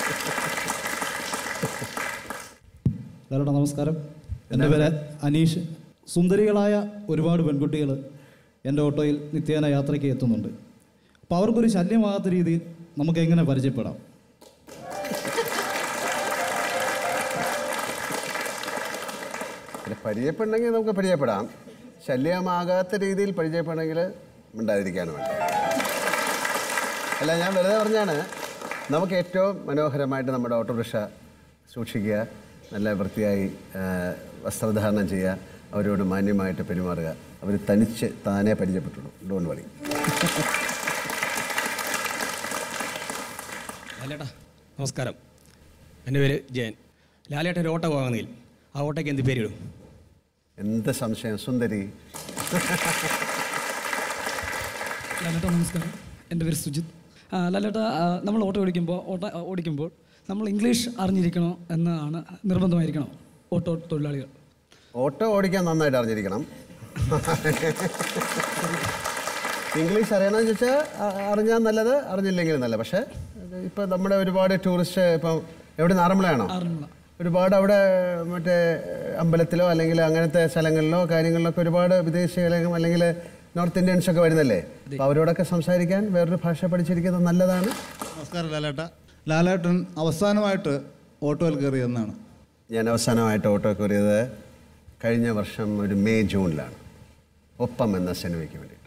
ലാലേട്ടാ നമസ്കാരം എൻ്റെ പേര് അനീഷ് സുന്ദരികളായ ഒരുപാട് പെൺകുട്ടികൾ എൻ്റെ ഓട്ടോയിൽ നിത്യേന യാത്രയ്ക്ക് എത്തുന്നുണ്ട് അപ്പോൾ അവർക്കൊരു ശല്യമാകാത്ത രീതിയിൽ നമുക്ക് എങ്ങനെ പരിചയപ്പെടാം പിന്നെ പരിചയപ്പെടണമെങ്കിൽ നമുക്ക് പരിചയപ്പെടാം ശല്യമാകാത്ത രീതിയിൽ പരിചയപ്പെടണമെങ്കിൽ ഉണ്ടാതിരിക്കാനും വേണ്ട അല്ല ഞാൻ വെറുതെ പറഞ്ഞാണ് നമുക്ക് ഏറ്റവും മനോഹരമായിട്ട് നമ്മുടെ ഓട്ടോറിക്ഷ സൂക്ഷിക്കുക നല്ല വൃത്തിയായി ആ, വസ്ത്രധാരണം ചെയ്യുക അവരോട് മാന്യമായിട്ട് പെരുമാറുക അവർ തനിച്ച് താനേ പരിചയപ്പെട്ടുള്ളൂ ഡോണ്ട് വറി ലാലേട്ടാ നമസ്കാരം എൻ്റെ പേര് ജയൻ ലാലേട്ടൻ ഒരു ഓട്ടോ വാങ്ങുന്നതിൽ ആ ഓട്ടോയ്ക്ക് എന്ത് പേരിടും എന്ത് സംശയം സുന്ദരി ലാലേട്ടാ നമസ്കാരം എൻ്റെ പേര് സുജിത് ആ, ലാലേട്ടാ ആ, നമ്മൾ ഓട്ടോ ഓടിക്കുമ്പോൾ ഓട്ടോ ഓടിക്കുമ്പോൾ നമ്മൾ ഇംഗ്ലീഷ് അറിഞ്ഞിരിക്കണോ എന്നാണ് നിർബന്ധമായിരിക്കണം ഓട്ടോ തൊഴിലാളികൾ ഓട്ടോ ഓടിക്കാൻ നന്നായിട്ട് അറിഞ്ഞിരിക്കണം ഇംഗ്ലീഷ് അറിയണമെന്ന് ചോദിച്ചാൽ അറിഞ്ഞാൽ നല്ലത് അറിഞ്ഞില്ലെങ്കിൽ നല്ലത് പക്ഷേ ഇപ്പം നമ്മുടെ ഒരുപാട് ടൂറിസ്റ്റ് ഇപ്പം എവിടെ നിന്ന് ആറന്മുളയാണോ ഒരുപാട് അവിടെ മറ്റേ അമ്പലത്തിലോ അല്ലെങ്കിൽ അങ്ങനത്തെ സ്ഥലങ്ങളിലോ കാര്യങ്ങളിലൊക്കെ ഒരുപാട് വിദേശികളും അല്ലെങ്കിൽ നോർത്ത് ഇന്ത്യൻസ് ഒക്കെ വരുന്നല്ലേ അപ്പോൾ അവരോടൊക്കെ സംസാരിക്കാൻ വേറൊരു ഭാഷ പഠിച്ചിരിക്കുന്നത് നല്ലതാണ് നമസ്കാരം ലാലേട്ട ലാലേട്ടൻ അവസാനമായിട്ട് ഓട്ടോയിൽ കയറി എന്നാണ് ഞാൻ അവസാനമായിട്ട് ഓട്ടോ കയറിയത് കഴിഞ്ഞ വർഷം ഒരു മെയ് ജൂണിലാണ് ഒപ്പം എന്ന സിനിമയ്ക്ക് വേണ്ടിയിട്ട്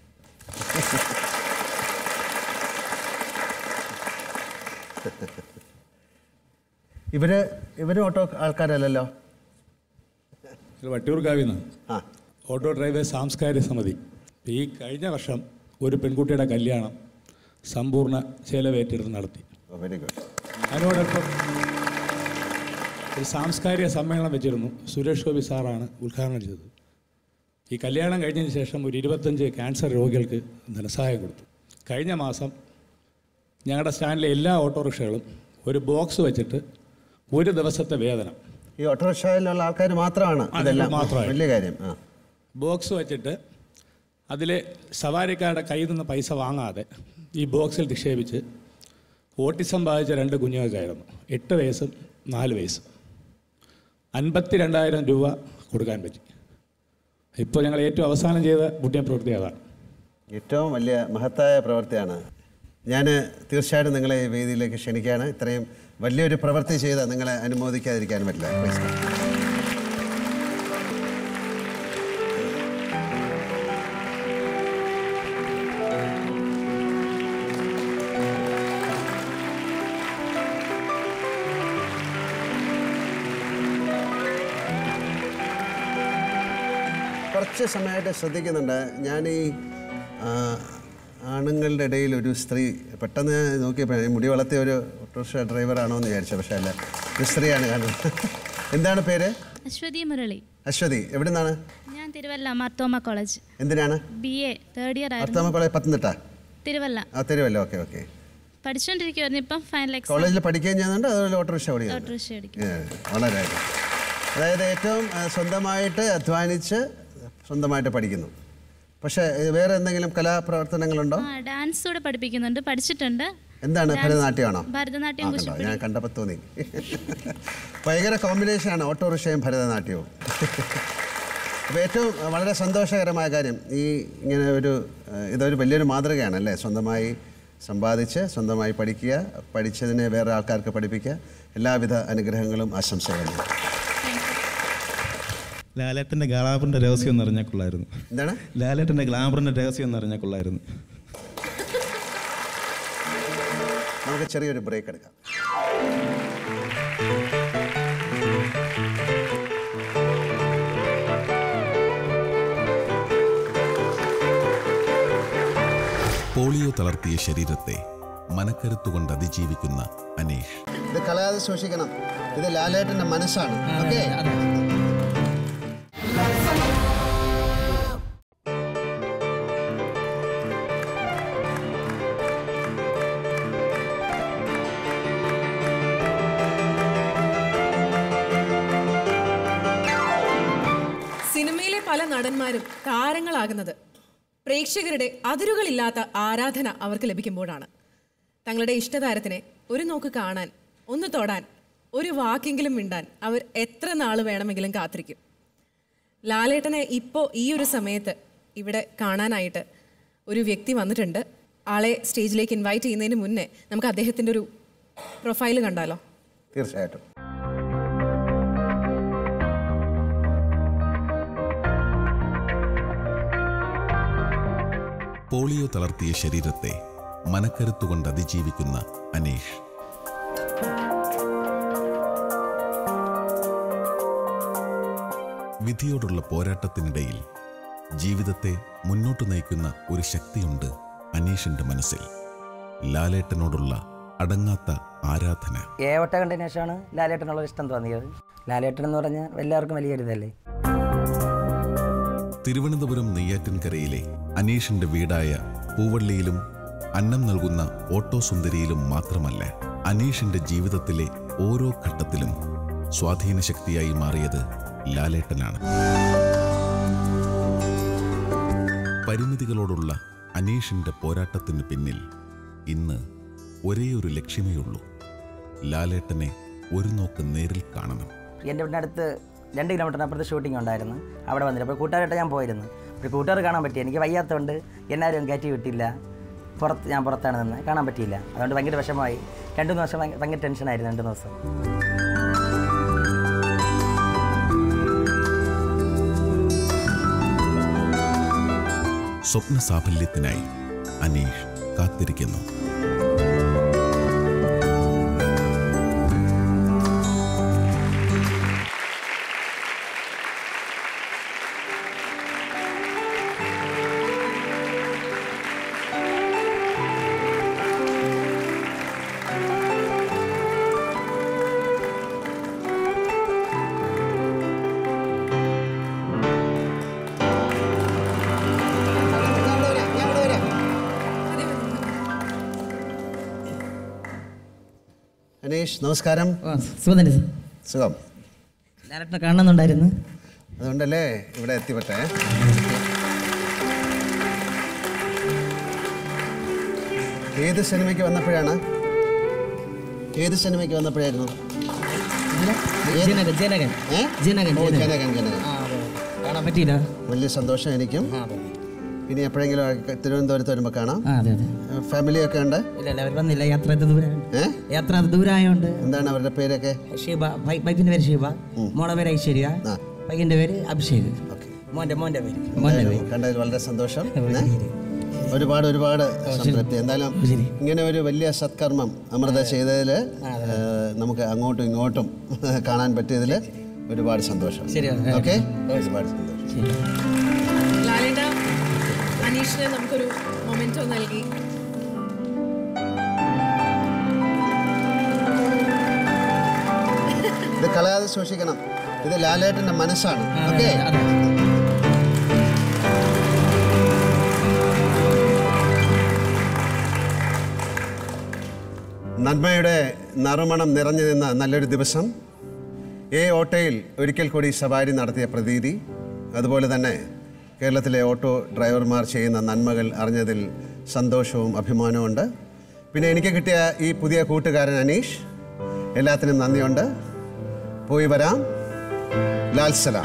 ഇവര് ഇവര് ഓട്ടോ ആൾക്കാരല്ലല്ലോ ഇത് വട്ടിയൂർക്കാവിൽ നിന്ന് ഓട്ടോ ഡ്രൈവേഴ്സ് സാംസ്കാരിക സമിതി ഈ കഴിഞ്ഞ വർഷം ഒരു പെൺകുട്ടിയുടെ കല്യാണം സമ്പൂർണ്ണ ചെലവേറ്റെടുത്ത് നടത്തി വെരി ഗുഡ് അതിനോടൊപ്പം ഒരു സാംസ്കാരിക സമ്മേളനം വെച്ചിരുന്നു സുരേഷ് ഗോപി സാറാണ് ഉദ്ഘാടനം ചെയ്തത് ഈ കല്യാണം കഴിഞ്ഞതിന് ശേഷം ഒരു ഇരുപത്തഞ്ച് ക്യാൻസർ രോഗികൾക്ക് ധനസഹായം കൊടുത്തു കഴിഞ്ഞ മാസം ഞങ്ങളുടെ സ്റ്റാൻഡിലെ എല്ലാ ഓട്ടോറിക്ഷകളും ഒരു ബോക്സ് വെച്ചിട്ട് ഒരു ദിവസത്തെ വേതനം ഈ ഓട്ടോറിക്ഷയിലുള്ള ആൾക്കാർ മാത്രമാണ് ആ, ഇതെല്ലാം മാത്രമായി. വലിയ കാര്യം ആ ബോക്സ് വെച്ചിട്ട് അതിൽ സവാരിക്കാരുടെ കയ്യിൽ നിന്ന് പൈസ വാങ്ങാതെ ഈ ബോക്സിൽ നിക്ഷേപിച്ച് ഓട്ടിസം ബാധിച്ച രണ്ട് കുഞ്ഞുങ്ങൾക്കായിരുന്നു എട്ട് വയസ്സും നാല് വയസ്സും അൻപത്തി രണ്ടായിരം രൂപ കൊടുക്കാൻ പറ്റി ഇപ്പോൾ ഞങ്ങൾ ഏറ്റവും അവസാനം ചെയ്ത പുണ്യ പ്രവൃത്തി അതാണ് ഏറ്റവും വലിയ മഹത്തായ പ്രവൃത്തിയാണ് ഞാൻ തീർച്ചയായിട്ടും നിങ്ങളെ ഈ വേദിയിലേക്ക് ക്ഷണിക്കുകയാണ് ഇത്രയും വലിയൊരു പ്രവൃത്തി ചെയ്ത് നിങ്ങളെ അനുമോദിക്കാതിരിക്കാൻ പറ്റില്ല Please come. കുറച്ച് സമയമായിട്ട് ശ്രദ്ധിക്കുന്നുണ്ട് ഞാൻ ഈ ആ, ആണുങ്ങളുടെ ഇടയിൽ ഒരു സ്ത്രീ പെട്ടെന്ന് ഞാൻ നോക്കിയപ്പോൾ ഈ മുടി വളർത്തിയ ഒരു ഓട്ടോറിക്ഷ ഡ്രൈവറാണോ എന്ന് വിചാരിച്ചു പക്ഷേ അല്ല ഒരു സ്ത്രീയാണ് കാണുന്നത് എന്താണ് പേര് അശ്വതി മുരളി അശ്വതി എവിടെ നിന്നാണ് ഞാൻ തിരുവല്ല മാർത്തോമ കോളേജ് എന്തിനാണ് ബി എ തേർഡ് ഇയർ ഭർത്താമ ആയിരുന്നു കോളേജ് പത്തനംതിട്ട തിരുവല്ല ആ തരുമല്ലോ ഓക്കെ ഓക്കെ പഠിച്ചുകൊണ്ടിരിക്കുവായിരുന്നു ഇപ്പം ഫൈനൽ എക്സാം കോളേജിൽ പഠിക്കുകയും ചെയ്യുന്നുണ്ട് അതുപോലെ ഓട്ടോറിക്ഷ ഓടിക്കുന്നുണ്ട് ഓട്ടോറിക്ഷ അടിക്കും ഏ, വളരെ അതായത് ഏറ്റവും ആ, സ്വന്തമായിട്ട് അധ്വാനിച്ച് സ്വന്തമായിട്ട് പഠിക്കുന്നു പക്ഷേ ഏ, വേറെ എന്തെങ്കിലും കലാപ്രവർത്തനങ്ങളുണ്ടോ ആ ഡാൻസ് കൂടെ പഠിപ്പിക്കുന്നുണ്ട് പഠിച്ചിട്ടുണ്ട് എന്താണ് Dance- ഭരതനാട്യമാണോ ഭരതനാട്യം ആ, കണ്ടോ? കുച്ചിപ്പുടി ഞാൻ കണ്ടപ്പോൾ തോന്നി ഭയങ്കര കോമ്പിനേഷനാണ് ഓട്ടോറിക്ഷയും ഭരതനാട്യവും അപ്പോൾ ഏറ്റവും വളരെ സന്തോഷകരമായ കാര്യം ഈ ഇങ്ങനെ ഒരു ഏഹ്, ഇതൊരു വലിയൊരു മാതൃകയാണ് അല്ലേ സ്വന്തമായി സമ്പാദിച്ച് സ്വന്തമായി പഠിക്കുക പഠിച്ചതിനെ വേറെ ആൾക്കാർക്ക് പഠിപ്പിക്കുക എല്ലാവിധ അനുഗ്രഹങ്ങളും ആശംസകളും ലാലേട്ടൻ്റെ ഗ്ലാമറിൻ്റെ രഹസ്യം എന്ന് അറിഞ്ഞാൽ കൊള്ളായിരുന്നു എന്താണ് ലാലേട്ടൻ്റെ ഗ്ലാമറിൻ്റെ രഹസ്യം എന്ന് അറിഞ്ഞാൽ കൊള്ളായിരുന്നു നമുക്ക് ചെറിയൊരു ബ്രേക്ക് എടുക്കാം പോളിയോ തളർത്തിയ ശരീരത്തെ മനക്കരുത്തുകൊണ്ട് അതിജീവിക്കുന്ന അനീഷ് ഇത് കളയാതെ സൂക്ഷിക്കണം ഇത് ലാലേട്ടൻ്റെ മനസ്സാണ് ഓക്കെ സിനിമയിലെ പല നടന്മാരും താരങ്ങളാകുന്നത് പ്രേക്ഷകരുടെ അതിരുകളില്ലാത്ത ആരാധന അവർക്ക് ലഭിക്കുമ്പോഴാണ് തങ്ങളുടെ ഇഷ്ടതാരത്തിനെ ഒരു നോക്ക് കാണാൻ ഒന്ന് തൊടാൻ ഒരു വാക്കെങ്കിലും മിണ്ടാൻ അവർ എത്ര നാൾ വേണമെങ്കിലും കാത്തിരിക്കും ലാലേട്ടനെ ഇപ്പോൾ ഈ ഒരു സമയത്ത് ഇവിടെ കാണാനായിട്ട് ഒരു വ്യക്തി വന്നിട്ടുണ്ട് ആളെ സ്റ്റേജിലേക്ക് ഇൻവൈറ്റ് ചെയ്യുന്നതിന് മുന്നേ നമുക്ക് അദ്ദേഹത്തിൻ്റെ ഒരു പ്രൊഫൈൽ കണ്ടാലോ തീർച്ചയായിട്ടും പോളിയോ തളർത്തിയ ശരീരത്തെ മനക്കരുത്തുകൊണ്ട് അതിജീവിക്കുന്ന അനീഷ് വിധിയോടുള്ള പോരാട്ടത്തിനിടയിൽ ജീവിതത്തെ മുന്നോട്ട് നയിക്കുന്ന ഒരു ശക്തിയുണ്ട് അനീഷിന്റെ മനസ്സിൽ ലാലേട്ടനോടുള്ള അടങ്ങാത്ത ആരാധന ഏവട്ട കണ്ടതിന് ശേഷമാണ് ലാലേട്ടനുള്ള ഇഷ്ടം തോന്നിയത് ലാലേട്ടൻ എന്ന് പറഞ്ഞാൽ എല്ലാവർക്കും വലിയ ഒരു ഇതല്ലേ തിരുവനന്തപുരം നെയ്യാറ്റിൻകരയിലെ അനീഷിന്റെ വീടായ പൂവള്ളിയിലും അന്നം നൽകുന്ന ഓട്ടോ സുന്ദരിയിലും മാത്രമല്ല അനീഷിന്റെ ജീവിതത്തിലെ ഓരോ ഘട്ടത്തിലും സ്വാധീന ശക്തിയായി മാറിയത് ലാലേട്ടനാണ് പരിമിതികളോടുള്ള അനീഷിന്റെ പോരാട്ടത്തിന് പിന്നിൽ ഇന്ന് ഒരേ ഒരു ലക്ഷ്യമേ ഉള്ളൂ ലാലേട്ടനെ ഒരു നോക്ക് നേരിൽ കാണണം എൻ്റെ വീടിൻ്റെ അടുത്ത് രണ്ട് കിലോമീറ്ററിനപ്പുറത്ത് ഷൂട്ടിംഗ് ഉണ്ടായിരുന്നു അവിടെ വന്നിട്ട് അപ്പോൾ കൂട്ടുകാരായിട്ട് ഞാൻ പോയിരുന്നു അപ്പോൾ കൂട്ടുകാർ കാണാൻ പറ്റി എനിക്ക് വയ്യാത്തതുകൊണ്ട് എന്നാരും കയറ്റി വിട്ടില്ല പുറത്ത് ഞാൻ പുറത്താണ് നിന്ന് കാണാൻ പറ്റിയില്ല അതുകൊണ്ട് ഭയങ്കര വിഷമമായി രണ്ട് മൂന്ന് ദിവസം ഭയങ്കര- ഭയങ്കര ടെൻഷനായിരുന്നു രണ്ട് ദിവസം സ്വപ്ന സാഫല്യത്തിനായി അനീഷ് കാത്തിരിക്കുന്നു അനീഷ് നമസ്കാരം സുഖം തന്നെ സുഖം ലാലേട്ടനെ കാണുന്നുണ്ടായിരുന്നു അതുകൊണ്ടല്ലേ ഇവിടെ എത്തിപ്പെട്ടെ ഏത് സിനിമയ്ക്ക് വന്നപ്പോഴാണ് ഏത് സിനിമയ്ക്ക് വന്നപ്പോഴായിരുന്നു ഏത്? ജനകൻ ജനകൻ ഏ? ജനകൻ ഓ, ജനകൻ. ജനകൻ ജനകൻ ആ, അതെ. കാണാൻ പറ്റിയില്ല വലിയ സന്തോഷം എനിക്കും ഇനി എപ്പോഴെങ്കിലും ഒക്കെ തിരുവനന്തപുരത്ത് വരുമ്പോൾ കാണാം ആ അതെ അതെ ഫാമിലി ഒക്കെ ഉണ്ട് ഇല്ല ഇല്ല അവർ വന്നില്ല യാത്ര ഇത് ദൂരമായോണ്ട് യാത്ര അത് ദൂരമായോണ്ട് എന്താണ് അവരുടെ പേരൊക്കെ ഷീബ വൈ- വൈഫിന്റെ പേര് ഷീബ മോളെ പേര് ഐശ്വര്യ പയ്യന്റെ പേര് അഭിഷേക് മോന്റെ മോന്റെ പേര് മോന്റെ പേര് കണ്ടതിൽ വളരെ സന്തോഷം ഏ? ഒരുപാട് ഒരുപാട് സംതൃപ്തി എന്തായാലും ഇങ്ങനെ ഒരു വലിയ സത്കർമ്മം അമൃത ചെയ്തതിൽ നമുക്ക് അങ്ങോട്ടും ഇങ്ങോട്ടും കാണാൻ പറ്റിയതിൽ ഒരുപാട് സന്തോഷം ശരിയാണ്. ഓക്കെ ഒരുപാട് സന്തോഷം ലാലേട്ട അനീഷിന് നമുക്കൊരു മൊമെന്റോ നൽകി ഇത് കളയാതെ സൂക്ഷിക്കണം ഇത് ലാലേട്ടന്റെ മനസ്സാണ് ഓക്കെ നന്മയുടെ നറുമണം നിറഞ്ഞു നിന്ന നല്ലൊരു ദിവസം എ ഓട്ടോയിൽ ഒരിക്കൽ കൂടി സവാരി നടത്തിയ പ്രതീതി അതുപോലെ തന്നെ കേരളത്തിലെ ഓട്ടോ ഡ്രൈവർമാർ ചെയ്യുന്ന നന്മകൾ അറിഞ്ഞതിൽ സന്തോഷവും അഭിമാനവുമുണ്ട് പിന്നെ എനിക്ക് കിട്ടിയ ഈ പുതിയ കൂട്ടുകാരൻ അനീഷ് എല്ലാത്തിനും നന്ദിയുണ്ട് പോയി വരാം ലാൽ സലാം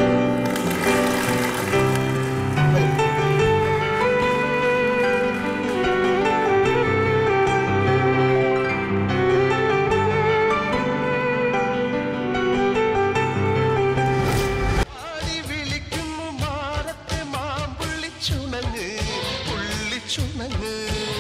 ചുണങ്ങ് പുള്ളിച്ചുണങ്ങ്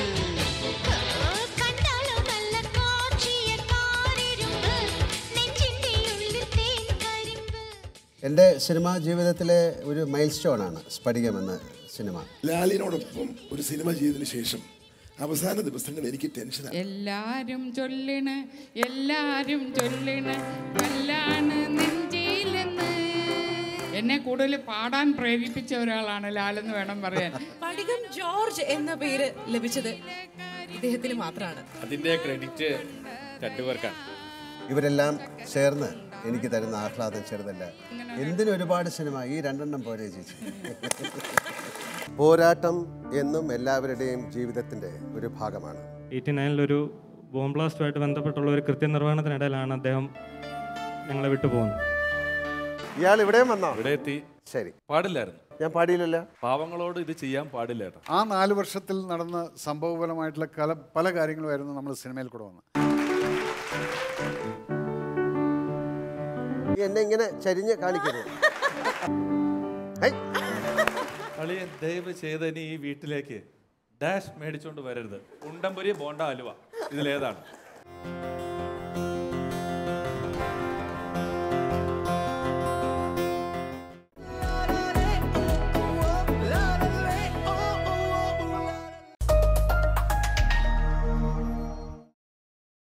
എൻ്റെ സിനിമാ ജീവിതത്തിലെ ഒരു മൈൽ സ്റ്റോണാണ് സ്ഫടികം എന്ന സിനിമ ലാലിനോടൊപ്പം ഒരു സിനിമ ചെയ്തതിന് ശേഷം അവസാന ദിവസങ്ങൾ എനിക്ക് ടെൻഷനാണ് എല്ലാരും ചൊല്ലണ് എല്ലാരും ചൊല്ലണ് കല്ലാണ് നെഞ്ചിലെന്ന് എന്നെ കൂടുതൽ പാടാൻ പ്രേരിപ്പിച്ച ഒരാളാണ് ലാലെന്ന് വേണം പറയാൻ പടികം ജോർജ് എന്ന പേര് ലഭിച്ചത് ഇദ്ദേഹത്തിന് മാത്രമാണ് അതിന്റെ ക്രെഡിറ്റ് രണ്ടുപേർക്കാണ് ഇവരെല്ലാം ചേർന്ന് എനിക്ക് തരുന്ന ആഹ്ലാദം ചെറുതല്ല എന്തിനും ഒരുപാട് സിനിമ ഈ രണ്ടെണ്ണം പോരെ ചേച്ചി പോരാട്ടം എന്നും എല്ലാവരുടെയും ജീവിതത്തിൻ്റെ ഒരു ഭാഗമാണ് എയ്റ്റി നയനിലൊരു ബോംബ് ബ്ലാസ്റ്റുമായിട്ട് ബന്ധപ്പെട്ടുള്ള ഒരു കൃത്യനിർവഹണത്തിനിടയിലാണ് അദ്ദേഹം ഞങ്ങളെ വിട്ടു പോകുന്നത് ഇയാൾ ഇവിടെയും വന്നോ ഇവിടെ എത്തി ശരി പാടില്ലായിരുന്നു ഞാൻ പാടിയില്ലല്ലോ പാവങ്ങളോട് ഇത് ചെയ്യാൻ പാടില്ലായിരുന്നു ആ നാല് വർഷത്തിൽ നടന്ന സംഭവപരമായിട്ടുള്ള കല പല കാര്യങ്ങളുമായിരുന്നു നമ്മൾ സിനിമയിൽ കൂടെ വന്നത് നീ എന്നെ ഇങ്ങനെ ചരിഞ്ഞ് കാണിക്കരുത് അളിയൻ ദയവ് ചെയ്ത് ഇനി ഈ വീട്ടിലേക്ക് ഡാഷ് മേടിച്ചോണ്ട് വരരുത് ഉണ്ടംപൊരി ബോണ്ട അലുവ ഇതിലേതാണ്